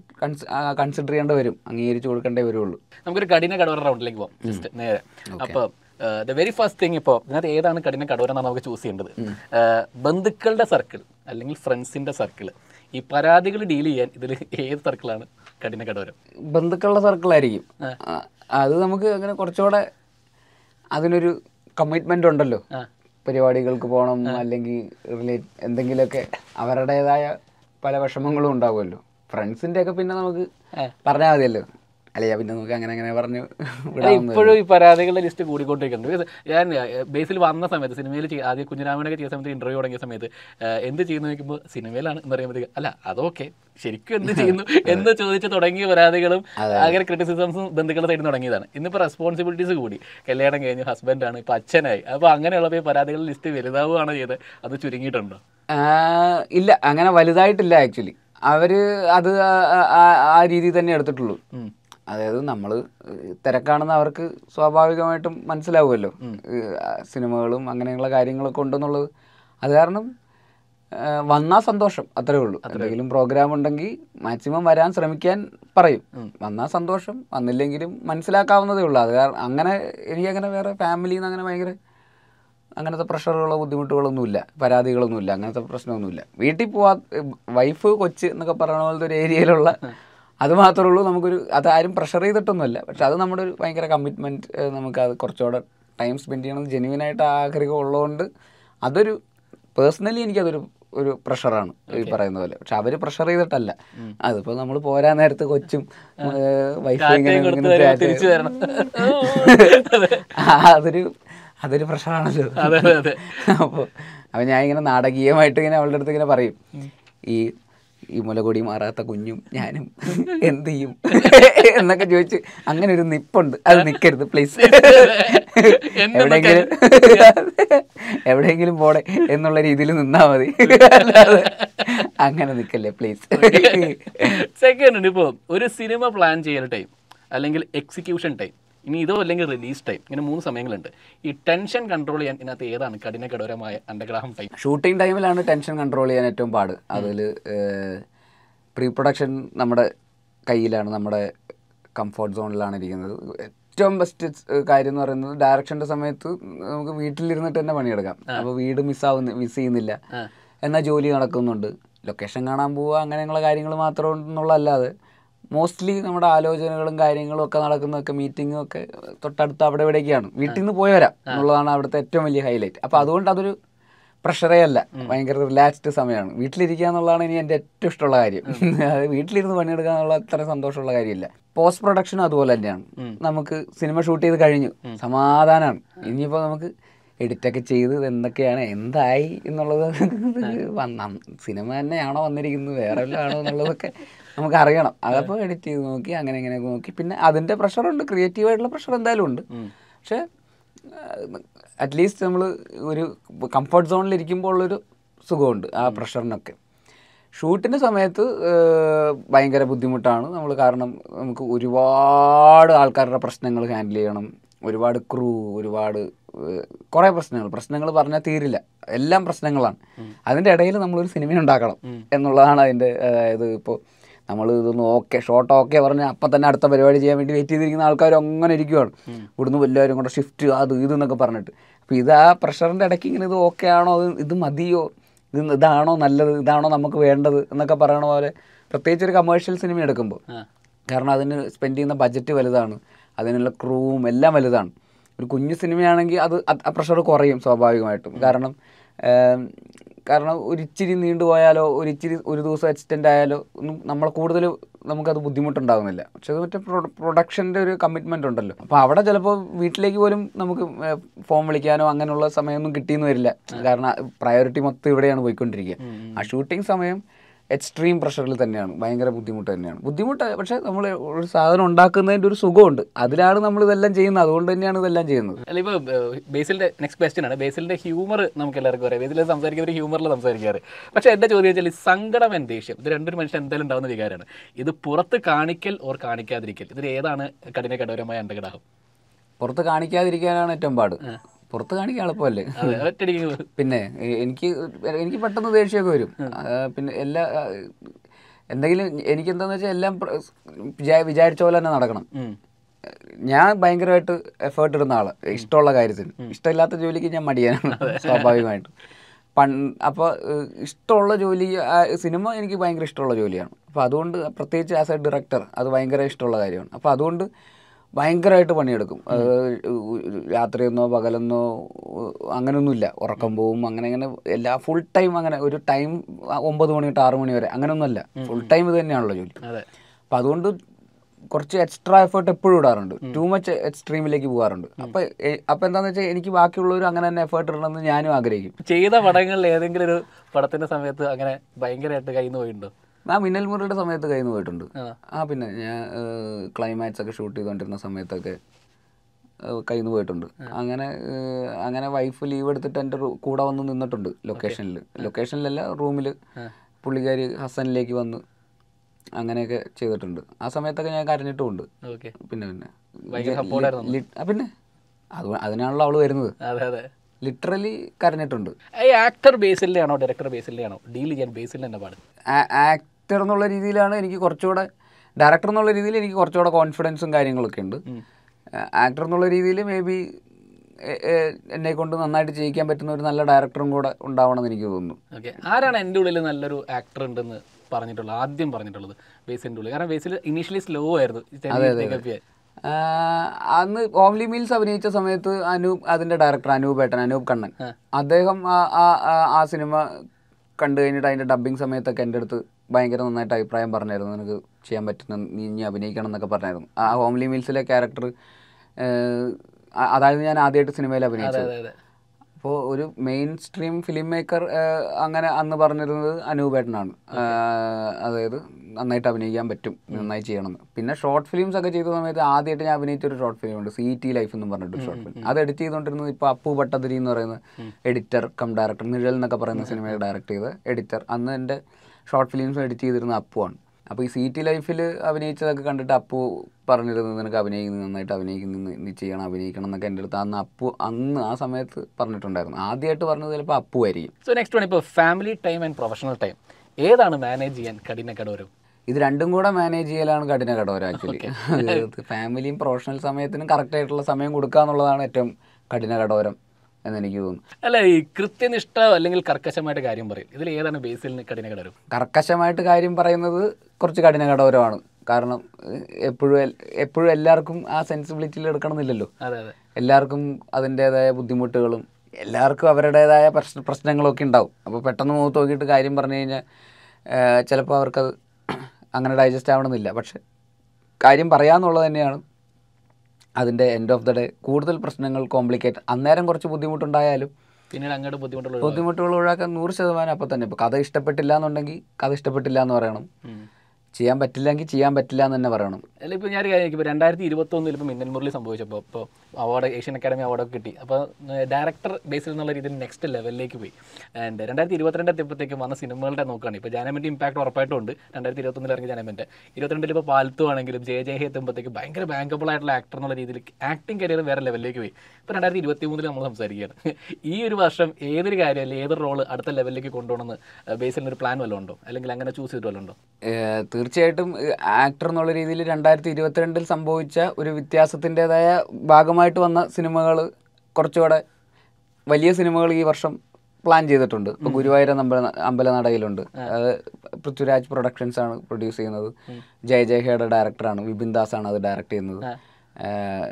കൺസിഡർ ചെയ്യേണ്ടി വരും അംഗീകരിച്ച് കൊടുക്കേണ്ടേ വരുള്ളൂ നമുക്കൊരു കഠിന കടവറ റൗണ്ടിലേക്ക് പോകാം ജസ്റ്റ് നേരെ അപ്പോൾ ദ വെരി ഫസ്റ്റ് തിങ് ഇപ്പോൾ ഇതിനകത്ത് ഏതാണ് കഠിന കടവറ എന്നാണ് നമുക്ക് ചൂസ് ചെയ്യേണ്ടത് ഏഹ്, ബന്ധുക്കളുടെ സർക്കിൾ അല്ലെങ്കിൽ ഫ്രണ്ട്സിന്റെ സർക്കിൾ ഈ പരാതികൾ ഡീൽ ചെയ്യാൻ ഇതിൽ ഏത് സർക്കിളാണ് കഠിന കടവരം ബന്ധുക്കളുടെ സർക്കിളായിരിക്കും ആ, അത് നമുക്ക് അങ്ങനെ കുറച്ചുകൂടെ അതിനൊരു കമ്മിറ്റ്മെൻ്റ് ഉണ്ടല്ലോ ആ. പരിപാടികൾക്ക് പോകണം അല്ലെങ്കിൽ റിലേറ്റ് എന്തെങ്കിലുമൊക്കെ അവരുടേതായ പല വിഷമങ്ങളും ഉണ്ടാവുമല്ലോ ഫ്രണ്ട്സിൻ്റെ ഒക്കെ പിന്നെ നമുക്ക് പറഞ്ഞാൽ മതിയല്ലോ അല്ലയാ പിന്നെ നമുക്ക് അങ്ങനെ അങ്ങനെ പറഞ്ഞു വിടാവുന്ന ഇപ്പോഴും ഈ പരാതികളുടെ ലിസ്റ്റ് കൂടിക്കൊണ്ടിരിക്കുന്നുണ്ട് Because ഞാൻ ബേസിൽ വന്ന സമയത്ത് സിനിമയിൽ ചെയ്യ- ആദ്യം കുഞ്ഞിരാമനൊക്കെ ചെയ്ത സമയത്ത് ഇന്റർവ്യൂ തുടങ്ങിയ സമയത്ത് ഏഹ്, എന്ത് ചെയ്യുന്നു ചോദിക്കുമ്പോൾ സിനിമയിലാണ് എന്ന് പറയുമ്പോഴത്തേക്ക് അല്ല അതൊക്കെ ശരിക്കും എന്ത് ചെയ്യുന്നു എന്ന് ചോദിച്ച് തുടങ്ങിയ പരാതികളും അങ്ങനെ ക്രിറ്റിസിസംസും ബന്ധുക്കളുടെ സൈഡിൽ തുടങ്ങിയതാണ് ഇന്നിപ്പോൾ റെസ്പോൺസിബിലിറ്റീസ് കൂടി കല്യാണം കഴിഞ്ഞു ഹസ്ബൻഡാണ് ഇപ്പം അച്ഛനായി അപ്പോൾ അങ്ങനെയുള്ളപ്പോൾ ഈ പരാതികളുടെ ലിസ്റ്റ് വലുതാവുകയാണോ ചെയ്ത് അത് ചുരുങ്ങിയിട്ടുണ്ടോ ആ, ഇല്ല അങ്ങനെ വലുതായിട്ടില്ല ആക്ച്വലി അവര് അത് ആ- ആ- ആ രീതിയിൽ തന്നെ എടുത്തിട്ടുള്ളൂ ഉം. അതായത് നമ്മൾ തിരക്കാണെന്ന് അവർക്ക് സ്വാഭാവികമായിട്ടും മനസ്സിലാവുമല്ലോ ഈ, ആ, സിനിമകളും അങ്ങനെയുള്ള കാര്യങ്ങളൊക്കെ ഉണ്ടെന്നുള്ളത് അത് കാരണം ആ, വന്നാ സന്തോഷം അത്രേ ഉള്ളൂ എന്തെങ്കിലും പ്രോഗ്രാം ഉണ്ടെങ്കിൽ മാക്സിമം വരാൻ ശ്രമിക്കാൻ പറയും വന്നാ സന്തോഷം വന്നില്ലെങ്കിലും മനസ്സിലാക്കാവുന്നതേ ഉള്ളൂ അത് കാരണം അങ്ങനെ എനിക്കങ്ങനെ വേറെ ഫാമിലിയിൽ നിന്ന് അങ്ങനെ ഭയങ്കര അങ്ങനത്തെ പ്രഷറുകളോ ബുദ്ധിമുട്ടുകളൊന്നുമില്ല പരാതികളൊന്നുമില്ല അങ്ങനത്തെ പ്രശ്നമൊന്നുമില്ല വീട്ടിൽ പോവാ വൈഫ് കൊച്ച് എന്നൊക്കെ പറയുന്ന പോലത്തെ ഒരു ഏരിയയിലുള്ള അത് മാത്രമേ ഉള്ളൂ നമുക്കൊരു അത് ആരും പ്രഷർ ചെയ്തിട്ടൊന്നുമല്ല പക്ഷെ അത് നമ്മുടെ ഒരു ഭയങ്കര കമ്മിറ്റ്മെൻറ്റ് നമുക്ക് അത് കുറച്ചുകൂടെ ടൈം സ്പെൻഡ് ചെയ്യണം ജെന്യൂനായിട്ട് ആഗ്രഹം ഉള്ളതുകൊണ്ട് അതൊരു പേഴ്സണലി എനിക്കതൊരു ഒരു പ്രഷറാണ് ഈ പറയുന്ന പോലെ പക്ഷെ അവർ പ്രഷർ ചെയ്തിട്ടല്ല അതിപ്പോൾ നമ്മൾ പോരാ നേരത്ത് കൊച്ചും വൈഫ് ഇങ്ങനെ കൊടുത്ത് ഇങ്ങനെ തരുമോ, chat തിരിച്ചു തരണം. ആ, അതൊരു അതൊരു പ്രശ്നമാണല്ലോ അതെ അതെ അതെ അപ്പോൾ അപ്പോൾ ഞാൻ ഇങ്ങനെ നാടകീയമായിട്ട് ഇങ്ങനെ അവളുടെ അടുത്ത് ഇങ്ങനെ പറയും ഈ ഈ മുലകൊടി മാറാത്ത കുഞ്ഞും ഞാനും എന്ത് ചെയ്യും എന്നൊക്കെ ചോദിച്ച് അങ്ങനെ ഒരു നിപ്പുണ്ട് അത് നിൽക്കരുത് പ്ലീസ് എന്നെ എവിടെയെങ്കിലും എവിടെയെങ്കിലും പോടെ എന്നുള്ള രീതിയിൽ നിന്നാ മതി അല്ലാതെ അങ്ങനെ നിൽക്കല്ലേ പ്ലീസ് സെക്കൻഡ് ഇപ്പോൾ ഒരു സിനിമ പ്ലാൻ ചെയ്യൽ ടൈം അല്ലെങ്കിൽ എക്സിക്യൂഷൻ ടൈം ഇനി ഇതോ അല്ലെങ്കിൽ റിലീസ് ടൈം ഇങ്ങനെ മൂന്ന് സമയങ്ങളുണ്ട് ഈ ടെൻഷൻ കൺട്രോൾ ചെയ്യാൻ ഇതിനകത്ത് ഏതാണ് കഠിന കഠോരമായ അണ്ടർഗ്രാഹം ടൈം ഷൂട്ടിംഗ് ടൈമിലാണ് ടെൻഷൻ കൺട്രോൾ ചെയ്യാൻ ഏറ്റവും പാട് അതിൽ പ്രീ പ്രൊഡക്ഷൻ നമ്മുടെ കയ്യിലാണ് നമ്മുടെ കംഫോർട്ട് സോണിലാണ് ഇരിക്കുന്നത് ഏറ്റവും ബെസ്റ്റ് കാര്യം എന്ന് പറയുന്നത് ഡയറക്ഷൻ്റെ സമയത്ത് നമുക്ക് വീട്ടിലിരുന്നിട്ട് തന്നെ പണിയെടുക്കാം അപ്പോൾ വീട് മിസ്സാവുന്ന മിസ് ചെയ്യുന്നില്ല എന്നാൽ ജോലി നടക്കുന്നുണ്ട് ലൊക്കേഷൻ കാണാൻ പോവുക അങ്ങനെയുള്ള കാര്യങ്ങൾ മാത്രം എന്നുള്ളതല്ലാതെ മോസ്റ്റ്ലി നമ്മുടെ ആലോചനകളും കാര്യങ്ങളും ഒക്കെ നടക്കുന്നതൊക്കെ മീറ്റിങ്ങും ഒക്കെ തൊട്ടടുത്ത് അവിടെ ഇവിടേക്കാണ് വീട്ടിൽ നിന്ന് പോയി വരാം എന്നുള്ളതാണ് അവിടുത്തെ ഏറ്റവും വലിയ ഹൈലൈറ്റ് അപ്പോൾ അതുകൊണ്ട് അതൊരു പ്രഷറേ അല്ല ഭയങ്കര റിലാക്സ്ഡ് സമയമാണ് വീട്ടിലിരിക്കുക എന്നുള്ളതാണ് ഇനി എൻ്റെ ഏറ്റവും ഇഷ്ടമുള്ള കാര്യം അത് വീട്ടിലിരുന്ന് പണിയെടുക്കുക എന്നുള്ള അത്ര സന്തോഷമുള്ള കാര്യമില്ല പോസ്റ്റ് പ്രൊഡക്ഷനും അതുപോലെ തന്നെയാണ് നമുക്ക് സിനിമ ഷൂട്ട് ചെയ്ത് കഴിഞ്ഞു സമാധാനമാണ് ഇനിയിപ്പോൾ നമുക്ക് എഡിറ്റൊക്കെ ചെയ്ത് ഇത് എന്തൊക്കെയാണ് എന്തായി എന്നുള്ളത് വന്ന സിനിമ തന്നെയാണോ വന്നിരിക്കുന്നത് വേറെ വല്ലതും ആണോ എന്നുള്ളതൊക്കെ നമുക്ക് അറിയണം അതപ്പോൾ എഡിറ്റ് ചെയ്ത് നോക്കി അങ്ങനെ ഇങ്ങനെയൊക്കെ നോക്കി പിന്നെ അതിൻ്റെ പ്രഷറുണ്ട് ക്രിയേറ്റീവായിട്ടുള്ള പ്രഷർ എന്തായാലും ഉണ്ട് പക്ഷേ അറ്റ്ലീസ്റ്റ് നമ്മൾ ഒരു കംഫർട്ട് സോണിൽ ഇരിക്കുമ്പോൾ ഉള്ളൊരു സുഖമുണ്ട് ആ പ്രഷറിനൊക്കെ ഷൂട്ടിൻ്റെ സമയത്ത് ഏഹ്, ഭയങ്കര ബുദ്ധിമുട്ടാണ് നമ്മൾ കാരണം നമുക്ക് ഒരുപാട് ആൾക്കാരുടെ പ്രശ്നങ്ങൾ ഹാൻഡിൽ ചെയ്യണം ഒരുപാട് ക്രൂ ഒരുപാട് ഏഹ്, കുറേ പ്രശ്നങ്ങൾ പ്രശ്നങ്ങൾ പറഞ്ഞാൽ തീരില്ല എല്ലാം പ്രശ്നങ്ങളാണ് അതിൻ്റെ ഇടയിൽ നമ്മളൊരു സിനിമ ഉണ്ടാക്കണം എന്നുള്ളതാണ് അതിൻ്റെ അതായത് ഇപ്പോൾ നമ്മൾ ഇതൊന്ന് ഓക്കെ ഷോർട്ട് ഓക്കെ പറഞ്ഞാൽ അപ്പം തന്നെ അടുത്ത പരിപാടി ചെയ്യാൻ വേണ്ടി വെയിറ്റ് ചെയ്തിരിക്കുന്ന ആൾക്കാർ അങ്ങനെ ഇരിക്കുവാണ് ഇവിടുന്ന് എല്ലാവരും കൂടെ ഷിഫ്റ്റ് അത് ഇത് എന്നൊക്കെ പറഞ്ഞിട്ട് അപ്പോൾ ഇത് ആ പ്രഷറിൻ്റെ ഇടയ്ക്ക് ഇങ്ങനെ ഇത് ഓക്കെ ആണോ ഇത് ഇത് മതിയോ ഇത് ഇതാണോ നല്ലത് ഇതാണോ നമുക്ക് വേണ്ടത് എന്നൊക്കെ പറയണ പോലെ പ്രത്യേകിച്ച് ഒരു കമേഴ്ഷ്യൽ സിനിമ എടുക്കുമ്പോൾ കാരണം അതിന് സ്പെൻഡ് ചെയ്യുന്ന ബജറ്റ് വലുതാണ് അതിനുള്ള ക്രൂവും എല്ലാം വലുതാണ് ഒരു കുഞ്ഞു സിനിമയാണെങ്കിൽ അത് ആ പ്രഷർ കുറയും സ്വാഭാവികമായിട്ടും കാരണം ഏം, കാരണം ഒരിച്ചിരി നീണ്ടുപോയാലോ ഒരിച്ചിരി ഒരു ദിവസം എക്സ്റ്റെൻഡ് ആയാലോ ഒന്നും നമ്മളെ കൂടുതൽ നമുക്കത് ബുദ്ധിമുട്ടുണ്ടാകുന്നില്ല പക്ഷെ അത് മറ്റേ പ്രൊഡക്ഷൻ്റെ ഒരു കമ്മിറ്റ്മെൻ്റ് ഉണ്ടല്ലോ അപ്പോൾ അവിടെ ചിലപ്പോൾ വീട്ടിലേക്ക് പോലും നമുക്ക് ഫോൺ വിളിക്കാനോ അങ്ങനെയുള്ള സമയമൊന്നും കിട്ടിയെന്ന് വരില്ല കാരണം പ്രയോറിറ്റി മൊത്തം ഇവിടെയാണ് പോയിക്കൊണ്ടിരിക്കുക ആ ഷൂട്ടിംഗ് സമയം എക്സ്ട്രീം പ്രഷറിൽ തന്നെയാണ് ഭയങ്കര ബുദ്ധിമുട്ട് തന്നെയാണ് ബുദ്ധിമുട്ട് പക്ഷേ നമ്മൾ ഒരു സാധനം ഉണ്ടാക്കുന്നതിൻ്റെ ഒരു സുഖമുണ്ട് അതിലാണ് നമ്മൾ ഇതെല്ലാം ചെയ്യുന്നത് അതുകൊണ്ട് തന്നെയാണ് ഇതെല്ലാം ചെയ്യുന്നത് അല്ല ഇപ്പോൾ ബേസിലിന്റെ നെക്സ്റ്റ് ക്വസ്റ്റ്യൻ ആണ് ബേസിലിന്റെ ഹ്യൂമർ നമുക്ക് എല്ലാവർക്കും അറിയാം ബേസിൽ സംസാരിക്കുന്ന ഒരു ഹ്യൂമറിൽ സംസാരിക്കാറ് പക്ഷേ എൻ്റെ ചോദ്യം വെച്ചാൽ ഈ സങ്കടം and ദേഷ്യം ഇത് രണ്ടൊരു മനുഷ്യൻ എന്തായാലും ഉണ്ടാവുന്ന വികാരമാണ് ഇത് പുറത്ത് കാണിക്കൽ ഓർ കാണിക്കാതിരിക്കൽ ഇതിൽ ഏതാണ് കഠിന കഠോരമായ അണ്ടകടാഹം പുറത്ത് കാണിക്കാതിരിക്കാനാണ് ഏറ്റവും പാട് പുറത്ത് കാണിക്കാൻ എളുപ്പമല്ലേ അതെ ഒറ്റയടിക്ക് പിന്നെ എ- എനിക്ക് എനിക്ക് പെട്ടെന്ന് ദേഷ്യമൊക്കെ വരും ആ, പിന്നെ എല്ലാ ആ, എന്തെങ്കിലും എനിക്ക് എന്താണെന്ന് വെച്ചാൽ എല്ലാം പ്ര- വിചാ- വിചാരിച്ച പോലെ തന്നെ നടക്കണം ഉം. ഞാൻ ഭയങ്കരമായിട്ട് എഫേർട്ട് ഇടുന്ന ആള് ഇഷ്ടമുള്ള കാര്യത്തിന് ഇഷ്ടമില്ലാത്ത ജോലിക്ക് ഞാൻ മടിയാനാണ് സ്വാഭാവികമായിട്ടും പൺ അപ്പോൾ ഇഷ്ടമുള്ള ജോലി ആ, സിനിമ എനിക്ക് ഭയങ്കര ഇഷ്ടമുള്ള ജോലിയാണ് അപ്പോൾ അതുകൊണ്ട് പ്രത്യേകിച്ച് ആസ് എ ഡയറക്ടർ അത് ഭയങ്കര ഇഷ്ടമുള്ള കാര്യമാണ് അപ്പോൾ അതുകൊണ്ട് ഭയങ്കരമായിട്ട് പണിയെടുക്കും അത് രാത്രിയെന്നോ പകലെന്നോ അങ്ങനെയൊന്നുമില്ല ഉറക്കം പോവും അങ്ങനെ അങ്ങനെ എല്ലാ ഫുൾ ടൈം അങ്ങനെ ഒരു ടൈം ഒമ്പത് മണി തൊട്ട് ആറ് മണി വരെ അങ്ങനെയൊന്നുമല്ല ഫുൾ ടൈം ഇത് തന്നെയാണല്ലോ ജോലി അതെ അപ്പം അതുകൊണ്ട് കുറച്ച് എക്സ്ട്രാ എഫേർട്ട് എപ്പോഴും ഇടാറുണ്ട് ടു മച്ച് എക്സ്ട്രീമിലേക്ക് പോകാറുണ്ട് അപ്പം അപ്പം എന്താണെന്ന് വെച്ചാൽ എനിക്ക് ബാക്കിയുള്ളവർ അങ്ങനെ തന്നെ എഫേർട്ട് ഇടണമെന്ന് ഞാനും ആഗ്രഹിക്കും ചെയ്ത പടങ്ങളിൽ ഏതെങ്കിലും ഒരു പടത്തിന്റെ സമയത്ത് അങ്ങനെ ഭയങ്കരമായിട്ട് കയ്യിൽ നിന്ന് പോയിട്ടുണ്ടോ ആ മിന്നൽ മുറിയുടെ സമയത്ത് കയ്യിൽ നിന്ന് പോയിട്ടുണ്ട് ആ. ആ പിന്നെ ഞാൻ ക്ലൈമാക്സ് ഒക്കെ ഷൂട്ട് ചെയ്തുകൊണ്ടിരുന്ന സമയത്തൊക്കെ കയ്യിൽ നിന്ന് പോയിട്ടുണ്ട് അങ്ങനെ ഏഹ്, അങ്ങനെ വൈഫ് ലീവ് എടുത്തിട്ട് എൻ്റെ റൂ- കൂടെ വന്ന് നിന്നിട്ടുണ്ട് ലൊക്കേഷനിൽ ലൊക്കേഷനിലല്ല റൂമിൽ പുള്ളിക്കാരി ഹസനിലേക്ക് വന്ന് അങ്ങനെയൊക്കെ ചെയ്തിട്ടുണ്ട് ആ സമയത്തൊക്കെ ഞാൻ കരഞ്ഞിട്ടുമുണ്ട് ഓക്കെ പിന്നെ പിന്നെ ഭയങ്കര ജെ- support ആയിരുന്നു ലി- ആ, പിന്നെ അത് അതിനാണല്ലോ അവള് വരുന്നത് അതെ അതെ ലിറ്ററലി കരഞ്ഞിട്ടുണ്ട് ഈ ആക്ടർ ബേസിലെ ആണോ ഡയറക്ടർ ബേസിലെ ആണോ ഡീൽ ചെയ്യാൻ ബേസിൽ തന്നെ പാട് ആക്ടർ എന്നുള്ള രീതിയിലാണ് എനിക്ക് കുറച്ചുകൂടെ ഡയറക്ടർ എന്നുള്ള രീതിയിൽ എനിക്ക് കുറച്ചുകൂടെ കോൺഫിഡൻസും കാര്യങ്ങളൊക്കെ ഉണ്ട് ആക്ടർ എന്നുള്ള രീതിയിൽ മേ ബി എന്നെ കൊണ്ട് നന്നായിട്ട് ചെയ്യിക്കാൻ പറ്റുന്ന ഒരു നല്ല ഡയറക്ടറും കൂടെ ഉണ്ടാവണമെന്ന് എനിക്ക് തോന്നുന്നു ഓക്കെ ആരാണ് എൻ്റെ ഉള്ളിൽ നല്ലൊരു ആക്ടർ ഉണ്ടെന്ന് പറഞ്ഞിട്ടുള്ളത് ആദ്യം പറഞ്ഞിട്ടുള്ളത് ബേസിൻ്റെ ഉള്ളിൽ കാരണം ബേസിൽ ഇനീഷ്യലി സ്ലോ ആയിരുന്നു ഈ ചെറിയ take-up ചെയ്യാൻ. ആ, അന്ന് ഓംലി മീൽസ് അഭിനയിച്ച സമയത്ത് അനൂപ് അതിന്റെ ഡയറക്ടർ അനൂപ് ഏട്ടൻ അനൂപ് കണ്ണൻ അദ്ദേഹം ആ- ആ- ആ- ആ സിനിമ കണ്ടു കഴിഞ്ഞിട്ട് അതിന്റെ ഡബിങ് സമയത്തൊക്കെ എൻ്റെ അടുത്ത് ഭയങ്കര നന്നായിട്ട് അഭിപ്രായം പറഞ്ഞായിരുന്നു നിനക്ക് ചെയ്യാൻ പറ്റുന്ന നീ ഇനി അഭിനയിക്കണം എന്നൊക്കെ പറഞ്ഞായിരുന്നു ആ ഹോംലി മീൽസിലെ ക്യാരക്ടർ അതായത് ഞാൻ ആദ്യമായിട്ട് സിനിമയിൽ അതെ അഭിനയിച്ചത് അതെ അതെ അപ്പോൾ ഒരു മെയിൻ സ്ട്രീം ഫിലിം മേക്കർ അങ്ങനെ അന്ന് പറഞ്ഞിരുന്നത് അനൂപേട്ടനാണ് അതായത് നന്നായിട്ട് അഭിനയിക്കാൻ പറ്റും നന്നായി ചെയ്യണമെന്ന് പിന്നെ ഷോർട്ട് ഫിലിംസ് ഒക്കെ ചെയ്ത സമയത്ത് ആദ്യമായിട്ട് ഞാൻ അഭിനയിച്ച ഒരു ഷോർട്ട് ഫിലിം ഉണ്ട് സി ടി ലൈഫ് എന്ന് പറഞ്ഞിട്ട് ഷോർട്ട് ഫിലിം അത് എഡിറ്റ് ചെയ്തുകൊണ്ടിരുന്നത് ഇപ്പോൾ അപ്പു ഭട്ടതിരി എന്ന് പറയുന്ന എഡിറ്റർ കം ഡയറക്ടർ നിഴൽ എന്നൊക്കെ പറയുന്ന സിനിമയെ ഡയറക്ട് ചെയ്ത എഡിറ്റർ അന്ന് എൻ്റെ ഷോർട്ട് ഫിലിംസ് എഡിറ്റ് ചെയ്തിരുന്ന അപ്പുവാണ് അപ്പോൾ ഈ സി ടി ലൈഫിൽ അഭിനയിച്ചതൊക്കെ കണ്ടിട്ട് അപ്പു പറഞ്ഞിരുന്നത് നിനക്ക് അഭിനയിക്കുന്നത് നന്നായിട്ട് അഭിനയിക്കുന്നു നീ ചെയ്യണം അഭിനയിക്കണം എന്നൊക്കെ എൻ്റെ അടുത്ത് അന്ന് അപ്പു അന്ന് ആ സമയത്ത് പറഞ്ഞിട്ടുണ്ടായിരുന്നു ആദ്യമായിട്ട് പറഞ്ഞത് ചിലപ്പോൾ അപ്പു ആയിരിക്കും സോ നെക്സ്റ്റ് വൺ ഇപ്പോൾ family time and professional time ഏതാണ് മാനേജ് ചെയ്യാൻ കഠിന കടോരം ഇത് രണ്ടും കൂടെ മാനേജ് ചെയ്യലാണ് കഠിന കടോരം ആക്ച്വലി ഫാമിലിയും പ്രൊഫഷണൽ സമയത്തിനും കറക്റ്റ് ആയിട്ടുള്ള സമയം കൊടുക്കുക എന്നുള്ളതാണ് ഏറ്റവും കഠിന കടോരം എന്ന് എനിക്ക് തോന്നുന്നു അല്ല ഈ കൃത്യനിഷ്ഠ അല്ലെങ്കിൽ കർക്കശമായിട്ട് കാര്യം പറയും ഇതിൽ ഏതാണ് ബേസിൽ കഠിന കടോരം കർക്കശമായിട്ട് കാര്യം പറയുന്നത് കുറച്ച് കഠിന കടോരമാണ് കാരണം എപ്പോഴും എപ്പോഴും എല്ലാവർക്കും ആ സെൻസിബിലിറ്റിയിൽ എടുക്കണമെന്നില്ലല്ലോ അതെ അതെ എല്ലാവർക്കും അതിൻ്റേതായ ബുദ്ധിമുട്ടുകളും എല്ലാവർക്കും അവരുടേതായ പ്രശ്ന പ്രശ്നങ്ങളൊക്കെ ഉണ്ടാവും അപ്പോൾ പെട്ടെന്ന് മുഖത്ത് നോക്കിയിട്ട് കാര്യം പറഞ്ഞു കഴിഞ്ഞാൽ ചിലപ്പോൾ അവർക്കത് അങ്ങനെ ഡൈജസ്റ്റ് ആവണമെന്നില്ല പക്ഷെ കാര്യം പറയാമെന്നുള്ളത് തന്നെയാണ് അതിൻ്റെ എൻഡ് ഓഫ് ദ ഡേ കൂടുതൽ പ്രശ്നങ്ങൾ കോംപ്ലിക്കേറ്റ് അന്നേരം കുറച്ച് ബുദ്ധിമുട്ടുണ്ടായാലും പിന്നീട് അങ്ങോട്ട് ബുദ്ധിമുട്ടുള്ള ബുദ്ധിമുട്ടുകൾ ഒഴിവാക്കാൻ നൂറ് ശതമാനം അപ്പോൾ തന്നെ ഇപ്പോൾ കഥ ഇഷ്ടപ്പെട്ടില്ല എന്നുണ്ടെങ്കിൽ കഥ ഇഷ്ടപ്പെട്ടില്ല എന്ന് പറയണം ചെയ്യാൻ പറ്റില്ലെങ്കിൽ ചെയ്യാൻ പറ്റില്ല എന്ന് തന്നെ പറയണം അല്ല ഇപ്പോൾ ഞാൻ ഒരു കാര്യം ഇപ്പോൾ രണ്ടായിരത്തി ഇരുപത്തൊന്നിൽ ഇപ്പോൾ മിന്നൽ മുരളി സംഭവിച്ചപ്പോൾ ഇപ്പോൾ അവാർഡ് ഏഷ്യൻ അക്കാഡമി അവാർഡൊക്കെ കിട്ടി അപ്പോൾ ഡയറക്ടർ ബേസിൽ എന്നുള്ള രീതിയിൽ നെക്സ്റ്റ് ലെവലിലേക്ക് പോയി ആൻഡ് രണ്ടായിരത്തി ഇരുപത്തിരണ്ട് എത്തിയപ്പോഴത്തേക്കും വന്ന സിനിമകളുടെ നോക്കുകയാണ് ഇപ്പോൾ ജാനമിൻ്റെ ഇമ്പാക്ട് ഉറപ്പായിട്ടും ഉണ്ട് രണ്ടായിരത്തി ഇരുപത്തൊന്നിൽ ഇറങ്ങിയ ജാനമിൻ്റെ ഇരുപത്തിരണ്ടിൽ ഇപ്പോൾ പാലത്തു ആണെങ്കിലും ജെ ജെ ഹെ എത്തുമ്പോഴത്തേക്ക് ഭയങ്കര ബാങ്കബിൾ ആയിട്ടുള്ള ആക്ടർ എന്നുള്ള രീതിയിൽ ആക്ടിങ് കരിയർ വേറെ ലെവലിലേക്ക് പോയി ഇപ്പോൾ രണ്ടായിരത്തി ഇരുപത്തി മൂന്നിൽ നമ്മൾ സംസാരിക്കുകയാണ് ഈ ഒരു വർഷം ഏതൊരു കാര്യം അല്ലെങ്കിൽ ഏതൊരു റോള് അടുത്ത ലെവലിലേക്ക് കൊണ്ടുപോകണമെന്ന് ബേസിൽ ഒരു പ്ലാൻ വല്ലതും ഉണ്ടോ അല്ലെങ്കിൽ അങ്ങനെ ചൂസ് ചെയ്തിട്ട് വല്ലതും ഉണ്ടോ ഏഹ് തീർച്ചയായിട്ടും ആക്ടർ എന്നുള്ള രീതിയിൽ രണ്ടായിരത്തി ഇരുപത്തിരണ്ടിൽ സംഭവിച്ച ഒരു വ്യത്യാസത്തിൻ്റെതായ ഭാഗമായിട്ട് വന്ന സിനിമകൾ കുറച്ചുകൂടെ വലിയ സിനിമകൾ ഈ വർഷം പ്ലാൻ ചെയ്തിട്ടുണ്ട് ഇപ്പോൾ ഗുരുവായൂർ അമ്പല അമ്പലനടയിലുണ്ട് അത് പൃഥ്വിരാജ് പ്രൊഡക്ഷൻസ് ആണ് പ്രൊഡ്യൂസ് ചെയ്യുന്നത് ജയ ജയഹയുടെ ഡയറക്ടറാണ് വിപിൻ ദാസ് ആണ് അത് ഡയറക്റ്റ് ചെയ്യുന്നത് ഏഹ്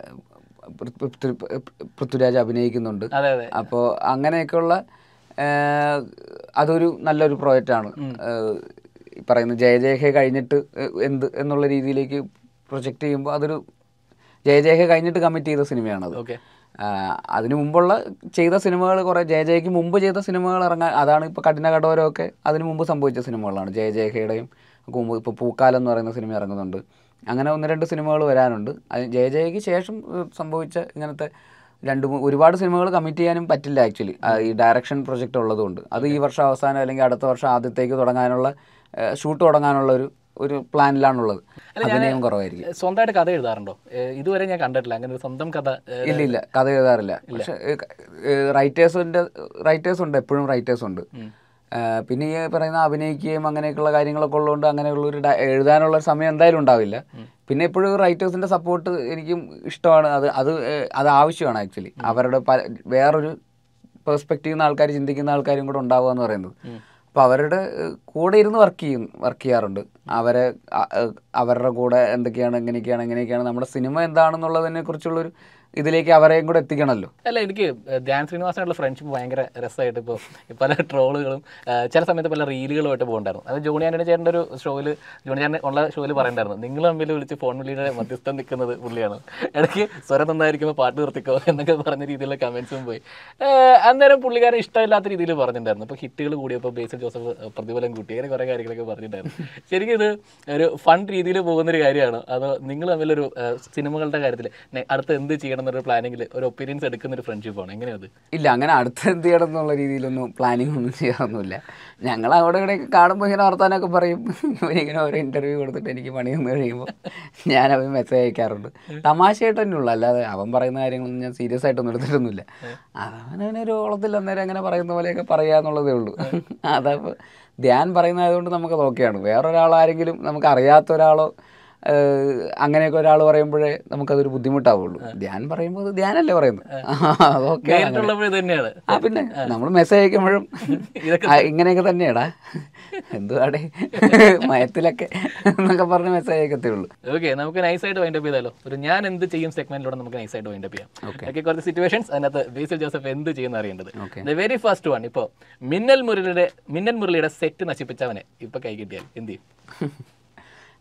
പൃ- പൃ- പൃ- പൃഥ്വിരാജ് അഭിനയിക്കുന്നുണ്ട് അതെ അതെ അപ്പോൾ അങ്ങനെയൊക്കെയുള്ള ഏഹ്, അതൊരു നല്ലൊരു പ്രോജക്റ്റാണ് ഈ പറയുന്ന ജയ ജയഹെ കഴിഞ്ഞിട്ട് ഏഹ്, എന്ത് എന്നുള്ള രീതിയിലേക്ക് പ്രൊജക്റ്റ് ചെയ്യുമ്പോൾ അതൊരു ജയ ജയഹെ കഴിഞ്ഞിട്ട് കമ്മിറ്റ് ചെയ്ത സിനിമയാണത് ഓക്കെ ആഹ് അതിന് മുമ്പുള്ള ചെയ്ത സിനിമകൾ കുറേ ജയ ജയക്ക് മുമ്പ് ചെയ്ത സിനിമകൾ ഇറങ്ങാൻ അതാണ് ഇപ്പോൾ കഠിന കടോരമൊക്കെ അതിന് മുമ്പ് സംഭവിച്ച സിനിമകളാണ് ജയ ജയഹയുടെയും ഒക്കെ മുമ്പ് ഇപ്പോൾ പൂക്കാലം എന്ന് പറയുന്ന സിനിമ ഇറങ്ങുന്നുണ്ട് അങ്ങനെ ഒന്ന് രണ്ട് സിനിമകൾ വരാനുണ്ട് അത് ജയ ജയക്ക് ശേഷം ഏഹ്, സംഭവിച്ച ഇങ്ങനത്തെ രണ്ട് മൂ- ഒരുപാട് സിനിമകൾ കമ്മിറ്റ് ചെയ്യാനും പറ്റില്ല ആക്ച്വലി ഈ ഡയറക്ഷൻ പ്രൊജക്റ്റ് ഉള്ളതുകൊണ്ട് അത് ഈ വർഷം അവസാനം അല്ലെങ്കിൽ അടുത്ത വർഷം ആദ്യത്തേക്ക് തുടങ്ങാനുള്ള ഷൂട്ട് തുടങ്ങാനുള്ള ഒരു ഒരു പ്ലാനിലാണുള്ളത് അഭിനയം കുറവായിരിക്കും സ്വന്തമായിട്ട് കഥ എഴുതാറുണ്ടോ ഏഹ് ഇതുവരെ ഞാൻ കണ്ടിട്ടില്ല അങ്ങനെ ഒരു സ്വന്തം കഥ ഏഹ് ഇല്ല ഇല്ല കഥ എഴുതാറില്ല പക്ഷെ റൈറ്റേഴ്സിന്റെ റൈറ്റേഴ്സ് ഉണ്ട് എപ്പോഴും റൈറ്റേഴ്സ് ഉണ്ട് ഏഹ് പിന്നെ ഈ പറയുന്ന അഭിനയിക്കുകയും അങ്ങനെയൊക്കെയുള്ള കാര്യങ്ങളൊക്കെ ഉള്ളതുകൊണ്ട് അങ്ങനെയുള്ള ഒരു ഡ- എഴുതാനുള്ള ഒരു സമയം എന്തായാലും ഉണ്ടാവില്ല പിന്നെ എപ്പോഴും റൈറ്റേഴ്സിന്റെ സപ്പോർട്ട് എനിക്കും ഇഷ്ടമാണ് അത് അത് ഏഹ് അത് ആവശ്യമാണ് ആക്ച്വലി അവരുടെ പല- വേറൊരു പെർസ്പെക്റ്റീവ് നിന്ന് ആൾക്കാർ ചിന്തിക്കുന്ന ആൾക്കാരും കൂടെ ഉണ്ടാവുക എന്ന് പറയുന്നത് അപ്പോൾ അവരുടെ ഏഹ്, കൂടെ ഇരുന്ന് വർക്ക് ചെയ്യും വർക്ക് ചെയ്യാറുണ്ട് അവരെ അ- ഏഹ്, അവരുടെ കൂടെ എന്തൊക്കെയാണ് എങ്ങനെയൊക്കെയാണ് എങ്ങനെയൊക്കെയാണ് നമ്മുടെ സിനിമ എന്താണെന്നുള്ളതിനെ കുറിച്ചുള്ളൊരു ഇതിലേക്ക് അവരെയും കൂടെ എത്തിക്കണമല്ലോ അല്ല എനിക്ക് ധ്യാൻ ശ്രീനിവാസനായിട്ടുള്ള ഫ്രണ്ട്ഷിപ്പ് ഭയങ്കര രസമായിട്ട് ഇപ്പോൾ പല ട്രോളുകളും ചില സമയത്ത് പല റീലുകളുമായിട്ട് പോകുന്നുണ്ടായിരുന്നു അത് ജോണി ആൻ്റണി ചേട്ടൻ്റെ ഒരു ഷോയിൽ ജോണി ചേട്ടൻ ഉള്ള ഷോയിൽ പറയണ്ടായിരുന്നു നിങ്ങൾ തമ്മിൽ വിളിച്ച് ഫോൺ വിളിയുടെ മധ്യസ്ഥം നിൽക്കുന്നത് പുള്ളിയാണ് ഇടയ്ക്ക് സ്വരം നന്നായിരിക്കുമ്പോൾ പാട്ട് നിർത്തിക്കോ എന്നൊക്കെ പറഞ്ഞ രീതിയിലുള്ള കമൻസും പോയി ഏഹ് അന്നേരം പുള്ളിക്കാരൻ ഇഷ്ടമില്ലാത്ത രീതിയിൽ പറഞ്ഞിട്ടുണ്ടായിരുന്നു അപ്പോൾ ഹിറ്റുകൾ കൂടിയപ്പോൾ ബേസിൽ ജോസഫ് ഏഹ് പ്രതിഫലം കൂട്ടി അങ്ങനെ കുറേ കാര്യങ്ങളൊക്കെ പറഞ്ഞിട്ടുണ്ടായിരുന്നു ശരിക്കും ഇത് ഒരു ഫൺ രീതിയിൽ പോകുന്നൊരു കാര്യമാണ് അതോ നിങ്ങൾ തമ്മിലൊരു ഏഹ് സിനിമകളുടെ കാര്യത്തിൽ അടുത്ത് എന്ത് ചെയ്യണം എന്നൊരു പ്ലാനിങ്ങിൽ ഒരു ഒപ്പീനിയൻസ് എടുക്കുന്ന ഒരു ഫ്രണ്ട്ഷിപ്പാണ് എങ്ങനെയത് ഇല്ല അങ്ങനെ അടുത്ത എന്ത് ചെയ്യണം എന്നുള്ള രീതിയിലൊന്നും പ്ലാനിങ് ഒന്നും ചെയ്യാറൊന്നുമില്ല ഞങ്ങൾ അവിടെ ഇവിടെ കാണുമ്പോൾ ഇങ്ങനെ വർത്താനൊക്കെ പറയും ഇവനിങ്ങനെ ഓരോ ഇൻ്റർവ്യൂ കൊടുത്തിട്ട് എനിക്ക് പണി വന്നു കഴിയുമ്പോൾ ഞാൻ അവൻ മെസ്സേജ് അയക്കാറുണ്ട് തമാശയായിട്ട് തന്നെ ഉള്ളു അല്ലാതെ അവൻ പറയുന്ന കാര്യങ്ങളൊന്നും ഞാൻ സീരിയസ് ആയിട്ടൊന്നും എടുത്തിട്ടൊന്നുമില്ല അവനവനൊരു ഓളത്തിൽ അന്നേരം അങ്ങനെ പറയുന്ന പോലെയൊക്കെ പറയുക എന്നുള്ളതേ ഉള്ളൂ അതപ്പോൾ ധ്യാൻ പറയുന്നതായതുകൊണ്ട് നമുക്കത് ഓക്കെയാണ് വേറൊരാളാരെങ്കിലും നമുക്ക് അറിയാത്ത ഒരാളോ ഏഹ് അങ്ങനെയൊക്കെ ഒരാൾ പറയുമ്പോഴേ നമുക്കതൊരു ബുദ്ധിമുട്ടാവുള്ളൂ ധ്യാൻ പറയുമ്പോൾ അത് ധ്യാനല്ലേ പറയുന്നത് അതൊക്കെ നേരിട്ടുള്ളപ്പോൾ ഇത് തന്നെയാണ് ആ പിന്നെ നമ്മൾ മെസ്സേജ് അയക്കുമ്പോഴും ഇതൊക്കെ ആ, ഇങ്ങനെയൊക്കെ തന്നെയാടാ എന്തുവാടെ മയത്തിലൊക്കെ എന്നൊക്കെ പറഞ്ഞ് മെസ്സേജ് അയക്കത്തേ ഉള്ളൂ ഓക്കെ നമുക്ക് നൈസായിട്ട് വൈൻഡപ്പ് ചെയ്താലോ ഒരു ഞാൻ എന്ത് ചെയ്യും സെഗ്മെന്റിലൂടെ നമുക്ക് നൈസായിട്ട് വൈൻഡപ്പ് ചെയ്യാം ഓക്കെ കുറച്ച് സിറ്റുവേഷൻസ് അതിനകത്ത് ബേസിൽ ജോസഫ് എന്ത് ചെയ്യുന്ന അറിയേണ്ടത് Okay. The very first one ഇപ്പോൾ മിന്നൽ മുരളിയുടെ മിന്നൽ മുരളിയുടെ സെറ്റ് നശിപ്പിച്ചവനെ ഇപ്പൊ കൈ കിട്ടിയാൽ എന്ത് ചെയ്യും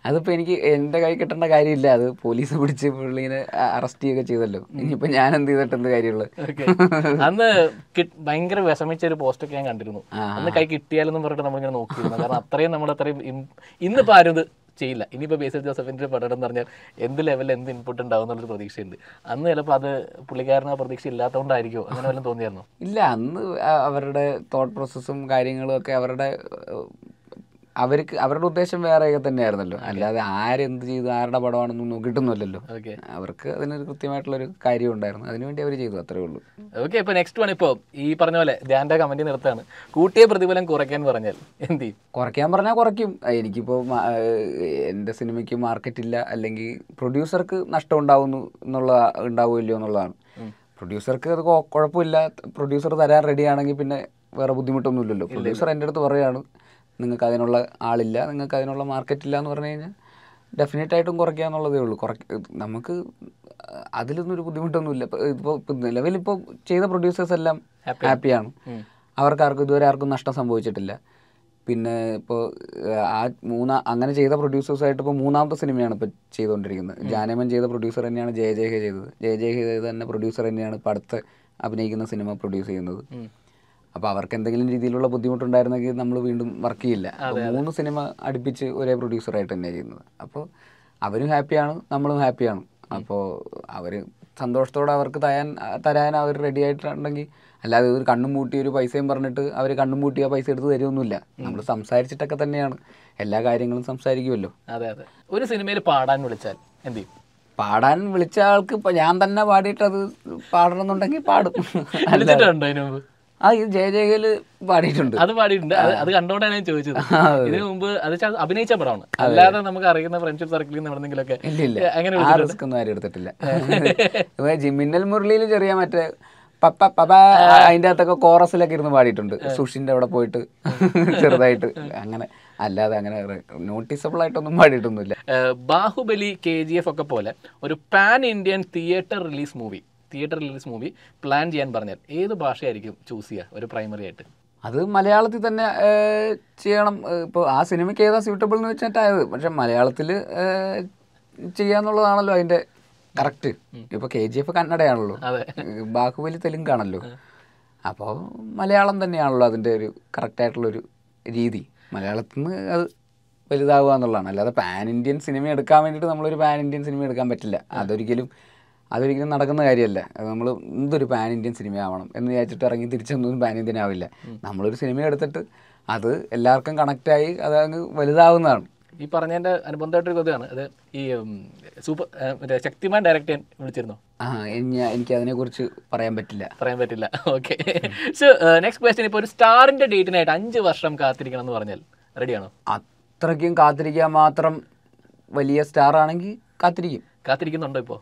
അതിപ്പോൾ എനിക്ക് എൻ്റെ കൈ കിട്ടേണ്ട കാര്യമില്ല അത് പോലീസ് പിടിച്ച് പുള്ളീനെ അറസ്റ്റ് ചെയ്യുകയൊക്കെ ചെയ്തല്ലോ ഇനിയിപ്പോൾ ഞാൻ എന്ത് ചെയ്തിട്ട് എന്ത് കാര്യമുള്ളത് Okay. അന്ന് കി- ഭയങ്കര വിഷമിച്ച ഒരു പോസ്റ്റ് ഒക്കെ ഞാൻ കണ്ടിരുന്നു ആ. അന്ന് കൈ കിട്ടിയാലെന്നും പറഞ്ഞിട്ട് നമ്മളിങ്ങനെ നോക്കിയിരുന്നു കാരണം അത്രയും നമ്മൾ അത്രയും ഇം- ഇന്നിപ്പോ ആരും ഇത് ചെയ്യില്ല ഇനിയിപ്പോ ബേസിൽ ജോസഫിന്റെ പഠനം എന്ന് പറഞ്ഞാൽ എന്ത് ലെവലിൽ എന്ത് ഇൻപുട്ട് ഉണ്ടാവും എന്നുള്ളൊരു പ്രതീക്ഷയുണ്ട് അന്ന് ചിലപ്പോൾ അത് പുള്ളിക്കാരന് ആ പ്രതീക്ഷ ഇല്ലാത്തതുകൊണ്ടായിരിക്കുമോ അങ്ങനെ വല്ലതും തോന്നിയായിരുന്നു ഇല്ല അന്ന് അ- അവരുടെ തോട്ട് പ്രോസസ്സും കാര്യങ്ങളും ഒക്കെ അവരുടെ ഏഹ്, അവർക്ക് അവരുടെ ഉദ്ദേശം വേറെയൊക്കെ തന്നെയായിരുന്നല്ലോ അല്ലാതെ ആരെന്ത് ചെയ്തു ആരുടെ പടമാണെന്നും നോക്കിയിട്ടൊന്നുമല്ലല്ലോ ഓക്കെ അവർക്ക് അതിനൊരു കൃത്യമായിട്ടുള്ളൊരു കാര്യം ഉണ്ടായിരുന്നു അതിനുവേണ്ടി അവർ ചെയ്തു അത്രേ ഉള്ളൂ ഓക്കെ ഇപ്പൊ നെക്സ്റ്റ് വൺ ഇപ്പോൾ ഈ പറഞ്ഞ പോലെ ധ്യാന്റെ കമന്റ് നിർത്താണ് കൂട്ടിയ പ്രതിഫലം കുറയ്ക്കാൻ പറഞ്ഞാൽ എന്ത് ചെയ്യും കുറയ്ക്കാൻ പറഞ്ഞാൽ കുറയ്ക്കും അഹ് എനിക്കിപ്പോൾ മ- ഏഹ് എൻ്റെ സിനിമയ്ക്ക് മാർക്കറ്റ് ഇല്ല അല്ലെങ്കിൽ പ്രൊഡ്യൂസർക്ക് നഷ്ടം ഉണ്ടാവുന്നു എന്നുള്ള ഉണ്ടാവുമല്ലോ എന്നുള്ളതാണ് പ്രൊഡ്യൂസർക്ക് അത് കൊ- കുഴപ്പമില്ല പ്രൊഡ്യൂസർ തരാൻ റെഡി ആണെങ്കിൽ പിന്നെ വേറെ ബുദ്ധിമുട്ടൊന്നുമില്ലല്ലോ പ്രൊഡ്യൂസർ എൻ്റെ അടുത്ത് പറയുകയാണ് നിങ്ങൾക്ക് അതിനുള്ള ആളില്ല നിങ്ങൾക്ക് അതിനുള്ള മാർക്കറ്റ് ഇല്ല എന്ന് പറഞ്ഞു കഴിഞ്ഞാൽ ഡെഫിനറ്റ് ആയിട്ടും കുറയ്ക്കുക എന്നുള്ളതേ ഉള്ളൂ കുറയ്ക്ക നമുക്ക് അതിലൊന്നും ഒരു ബുദ്ധിമുട്ടൊന്നുമില്ല ഇപ്പോൾ ഇപ്പോൾ നിലവിലിപ്പോൾ ചെയ്ത പ്രൊഡ്യൂസേഴ്സ് എല്ലാം ഹാപ്പിയാണ് അവർക്ക് ആർക്കും ഇതുവരെ ആർക്കും നഷ്ടം സംഭവിച്ചിട്ടില്ല പിന്നെ ഇപ്പോൾ ആ മൂന്നാ അങ്ങനെ ചെയ്ത പ്രൊഡ്യൂസേഴ്സായിട്ട് ഇപ്പോൾ മൂന്നാമത്തെ സിനിമയാണ് ഇപ്പോൾ ചെയ്തുകൊണ്ടിരിക്കുന്നത് ജാനമൻ ചെയ്ത പ്രൊഡ്യൂസർ തന്നെയാണ് ജയ ജയ ഹേ ചെയ്തത് ജയ ജയ ഹേ ചെയ്ത തന്നെ പ്രൊഡ്യൂസർ തന്നെയാണ് ഇപ്പോൾ അടുത്ത് അഭിനയിക്കുന്ന സിനിമ പ്രൊഡ്യൂസ് ചെയ്യുന്നത് അപ്പോൾ അവർക്ക് എന്തെങ്കിലും രീതിയിലുള്ള ബുദ്ധിമുട്ടുണ്ടായിരുന്നെങ്കിൽ നമ്മൾ വീണ്ടും വർക്ക് ചെയ്യില്ല അപ്പോൾ മൂന്ന് സിനിമ അടുപ്പിച്ച് ഒരേ പ്രൊഡ്യൂസറായിട്ട് തന്നെയാണ് ചെയ്യുന്നത് അപ്പോൾ അവരും ഹാപ്പിയാണ് നമ്മളും ഹാപ്പിയാണ് അപ്പോൾ അവർ സന്തോഷത്തോടെ അവർക്ക് തരാൻ തരാൻ അവർ റെഡി ആയിട്ടുണ്ടെങ്കിൽ അല്ലാതെ ഒരു കണ്ണും പൂട്ടി ഒരു പൈസയും പറഞ്ഞിട്ട് അവർ കണ്ണും പൂട്ടി ആ പൈസ എടുത്ത് തരുമൊന്നുമില്ല നമ്മൾ സംസാരിച്ചിട്ടൊക്കെ തന്നെയാണ് എല്ലാ കാര്യങ്ങളും സംസാരിക്കുമല്ലോ അതെ അതെ ഒരു സിനിമയിൽ പാടാൻ വിളിച്ചാൽ എന്ത് ചെയ്യും പാടാൻ വിളിച്ച ആൾക്ക് ഇപ്പം ഞാൻ തന്നെ പാടിയിട്ട് അത് പാടണമെന്നുണ്ടെങ്കിൽ പാടും വിളിച്ചിട്ടുണ്ടോ അതിന് മുമ്പ് ആ ഇത് ജയ ജയകല് പാടിയിട്ടുണ്ട് അത് പാടിയിട്ടുണ്ട് അത് അത് കണ്ടുകൊണ്ടാണ് ഞാൻ ചോദിച്ചത് ഇതിനു മുമ്പ് അത് ച- അഭിനയിച്ച പടമാണ് അല്ലാതെ നമുക്ക് അറിയുന്ന ഫ്രണ്ട്ഷിപ്പ് സർക്കിളിൽ നിന്ന് എവിടെന്നെങ്കിലൊക്കെ ഇല്ല ഇല്ല അങ്ങനെ ആ റിസ്ക് ഒന്നും ആരും എടുത്തിട്ടില്ല ഇപ്പൊ ജി- മിന്നൽ മുരളിയിൽ ചെറിയ മറ്റേ പപ്പ പപ്പ അതിൻ്റെ അകത്തൊക്കെ കോറസിലൊക്കെ ഇരുന്ന് പാടിയിട്ടുണ്ട് സുഷിന്റെ അവിടെ പോയിട്ട് ചെറുതായിട്ട് അങ്ങനെ അല്ലാതെ അങ്ങനെ നോട്ടീസബിൾ ആയിട്ടൊന്നും പാടിയിട്ടൊന്നുമില്ല ഏഹ് ബാഹുബലി കെ ജി എഫ് ഒക്കെ പോലെ ഒരു pan Indian theatre release movie theatre release movie plan ചെയ്യാൻ പറഞ്ഞാൽ ഏത് ഭാഷയായിരിക്കും ചൂസ് ചെയ്യുക ഒരു പ്രൈമറി ആയിട്ട് അത് മലയാളത്തിൽ തന്നെ ഏഹ്, ചെയ്യണം ഇപ്പോൾ ആ സിനിമയ്ക്ക് ഏതാ സ്യൂട്ടബിൾ എന്ന് വെച്ചിട്ടായത് പക്ഷെ മലയാളത്തിൽ ചെയ്യാന്നുള്ളതാണല്ലോ അതിൻ്റെ കറക്റ്റ് ഇപ്പോൾ കെ ജി എഫ് കന്നഡയാണല്ലോ അതെ ഏഹ് ബാഹുബലി തെലുങ്കാണല്ലോ അപ്പോൾ മലയാളം തന്നെയാണല്ലോ അതിൻ്റെ ഒരു കറക്റ്റായിട്ടുള്ളൊരു രീതി മലയാളത്തിൽ നിന്ന് അത് വലുതാവുക എന്നുള്ളതാണ് അല്ലാതെ പാൻ ഇന്ത്യൻ സിനിമ എടുക്കാൻ വേണ്ടിയിട്ട് നമ്മളൊരു പാൻ ഇന്ത്യൻ സിനിമ എടുക്കാൻ പറ്റില്ല അതൊരിക്കലും അതൊരിക്കലും നടക്കുന്ന കാര്യമല്ല അത് നമ്മൾ എന്തൊരു പാൻ ഇന്ത്യൻ സിനിമ ആവണം എന്ന് വിചാരിച്ചിട്ട് ഇറങ്ങി തിരിച്ചൊന്നും പാൻ ഇന്ത്യൻ ആവില്ല നമ്മളൊരു സിനിമ എടുത്തിട്ട് അത് എല്ലാവർക്കും കണക്റ്റായി അത് അങ്ങ് വലുതാവുന്നതാണ് ഈ പറഞ്ഞതിന്റെ അനുബന്ധമായിട്ടൊരു കഥയാണ് അത് ഈ ഉം, സൂപ്പർ ഏഹ്, മറ്റേ ശക്തിമാൻ ഡയറക്റ്റ് ചെയ്യാൻ വിളിച്ചിരുന്നോ ആ എനി- എനിക്ക് അതിനെക്കുറിച്ച് പറയാൻ പറ്റില്ല പറയാൻ പറ്റില്ല ഓക്കെ സോ നെക്സ്റ്റ് ക്വസ്റ്റ്യൻ ഇപ്പോൾ ഒരു സ്റ്റാറിന്റെ ഡേറ്റിനായിട്ട് അഞ്ച് വർഷം കാത്തിരിക്കണം എന്ന് പറഞ്ഞാൽ റെഡിയാണോ അത്രയ്ക്കും കാത്തിരിക്കാൻ മാത്രം വലിയ സ്റ്റാർ ആണെങ്കിൽ കാത്തിരിക്കും കാത്തിരിക്കുന്നുണ്ടോ ഇപ്പോൾ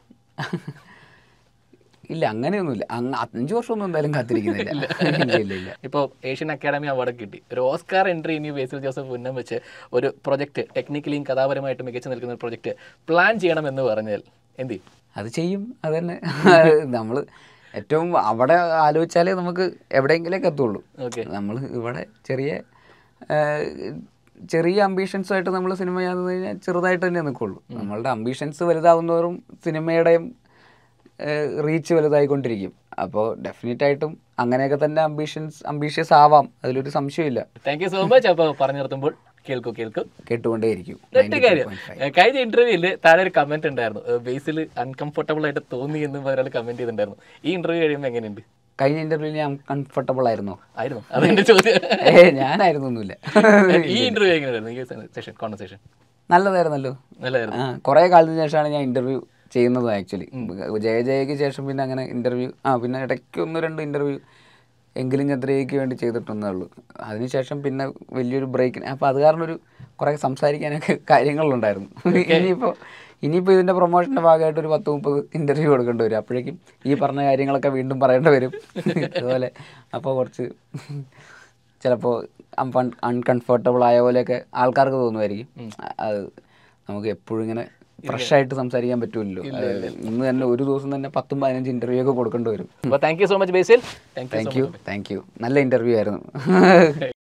ഇല്ല അങ്ങനെയൊന്നുമില്ല അങ്ങ് അഞ്ച് വർഷമൊന്നും എന്തായാലും കാത്തിരിക്കുന്നില്ല ഇല്ല ഇല്ല ഇല്ല ഇപ്പോൾ ഏഷ്യൻ അക്കാഡമി അവാർഡ് കിട്ടി ഒരു ഓസ്കാർ എൻട്രി ഇനി ബേസിൽ ജോസഫ് ഉന്നം വെച്ച് ഒരു പ്രൊജക്ട് ടെക്നിക്കലിയും കഥാപരമായിട്ട് മികച്ചു നിൽക്കുന്ന ഒരു പ്രൊജക്ട് പ്ലാൻ ചെയ്യണമെന്ന് പറഞ്ഞാൽ എന്ത് ചെയ്യും അത് ചെയ്യും അത് തന്നെ നമ്മൾ ഏറ്റവും അവിടെ ആലോചിച്ചാലേ നമുക്ക് എവിടെയെങ്കിലേക്ക് എത്തുള്ളൂ ഓക്കെ നമ്മൾ ഇവിടെ ചെറിയ ആ, ചെറിയ അംബീഷൻസുമായിട്ട് നമ്മൾ സിനിമ ചെയ്യാന്ന് കഴിഞ്ഞാൽ ചെറുതായിട്ട് തന്നെ നിൽക്കുള്ളൂ നമ്മളുടെ അംബീഷൻസ് വലുതാവുന്നതോറും സിനിമയുടെയും റീച്ച് വലുതായിക്കൊണ്ടിരിക്കും അപ്പോൾ ഡെഫിനറ്റ് ആയിട്ടും അങ്ങനെയൊക്കെ തന്നെ അംബീഷൻസ് അംബീഷ്യസ് ആവാം അതിലൊരു സംശയമില്ല താങ്ക് യു സോ മച്ച് അപ്പോൾ പറഞ്ഞു നിർത്തുമ്പോൾ കേൾക്കൂ കേൾക്കൂ കേട്ടുകൊണ്ടേയിരിക്കും ഒറ്റ കാര്യം ഏഹ് കഴിഞ്ഞ ഇന്റർവ്യൂവിൽ താഴെ ഒരു കമന്റ് ഉണ്ടായിരുന്നു ബേസിൽ അൺകംഫർട്ടബിൾ ആയിട്ട് തോന്നി എന്ന് ഒരാൾ കമന്റ് ചെയ്തിട്ടുണ്ടായിരുന്നു ഈ ഇന്റർവ്യൂ കഴിയുമ്പോൾ എങ്ങനെയുണ്ട് കഴിഞ്ഞ ഇന്റർവ്യൂവിൽ ഞാൻ കംഫർട്ടബിൾ ആയിരുന്നോ ആയിരുന്നു അതെന്റെ ചോദ്യം ഏ ഞാനായിരുന്നൊന്നുമില്ല ഈ ഇന്റർവ്യൂ എങ്ങനെയായിരുന്നു ഈ സെഷൻ കോൺവെർസേഷൻ നല്ലതായിരുന്നല്ലോ നല്ലതായിരുന്നു ആ കുറേ കാലത്തിന് ശേഷമാണ് ഞാൻ ഇന്റർവ്യൂ ചെയ്യുന്നത് ആക്ച്വലി ജയ ജയക്ക് ശേഷം പിന്നെ അങ്ങനെ ഇന്റർവ്യൂ ആ പിന്നെ ഇടയ്ക്ക് ഒന്ന് രണ്ട് ഇന്റർവ്യൂ എങ്കിലും ചന്ദ്രയ്ക്ക് വേണ്ടി ചെയ്തിട്ടൊന്നേ ഉള്ളൂ അതിനുശേഷം പിന്നെ വലിയൊരു ബ്രേക്കിന് അപ്പോൾ അത് കാരണം ഒരു കുറേ സംസാരിക്കാനൊക്കെ കാര്യങ്ങളുണ്ടായിരുന്നു ഇനിയിപ്പോൾ ഇനിയിപ്പോൾ ഇതിൻ്റെ പ്രൊമോഷൻ്റെ ഭാഗമായിട്ട് ഒരു പത്ത് മുപ്പത് ഇൻ്റർവ്യൂ കൊടുക്കേണ്ടി വരും അപ്പോഴേക്കും ഈ പറഞ്ഞ കാര്യങ്ങളൊക്കെ വീണ്ടും പറയേണ്ടി വരും അതുപോലെ അപ്പോൾ കുറച്ച് ചിലപ്പോൾ അൺകംഫർട്ടബിൾ ആയ പോലെയൊക്കെ ആൾക്കാർക്ക് തോന്നുമായിരിക്കും അത് നമുക്ക് എപ്പോഴും ഇങ്ങനെ ഫ്രഷ് ആയിട്ട് സംസാരിക്കാൻ പറ്റുമല്ലോ അത് ഇന്ന് തന്നെ ഒരു ദിവസം തന്നെ പത്തും പതിനഞ്ച് ഇൻ്റർവ്യൂ ഒക്കെ കൊടുക്കേണ്ടി വരും അപ്പോൾ thank you so much Basil thank you thank you thank you നല്ല ഇൻ്റർവ്യൂ ആയിരുന്നു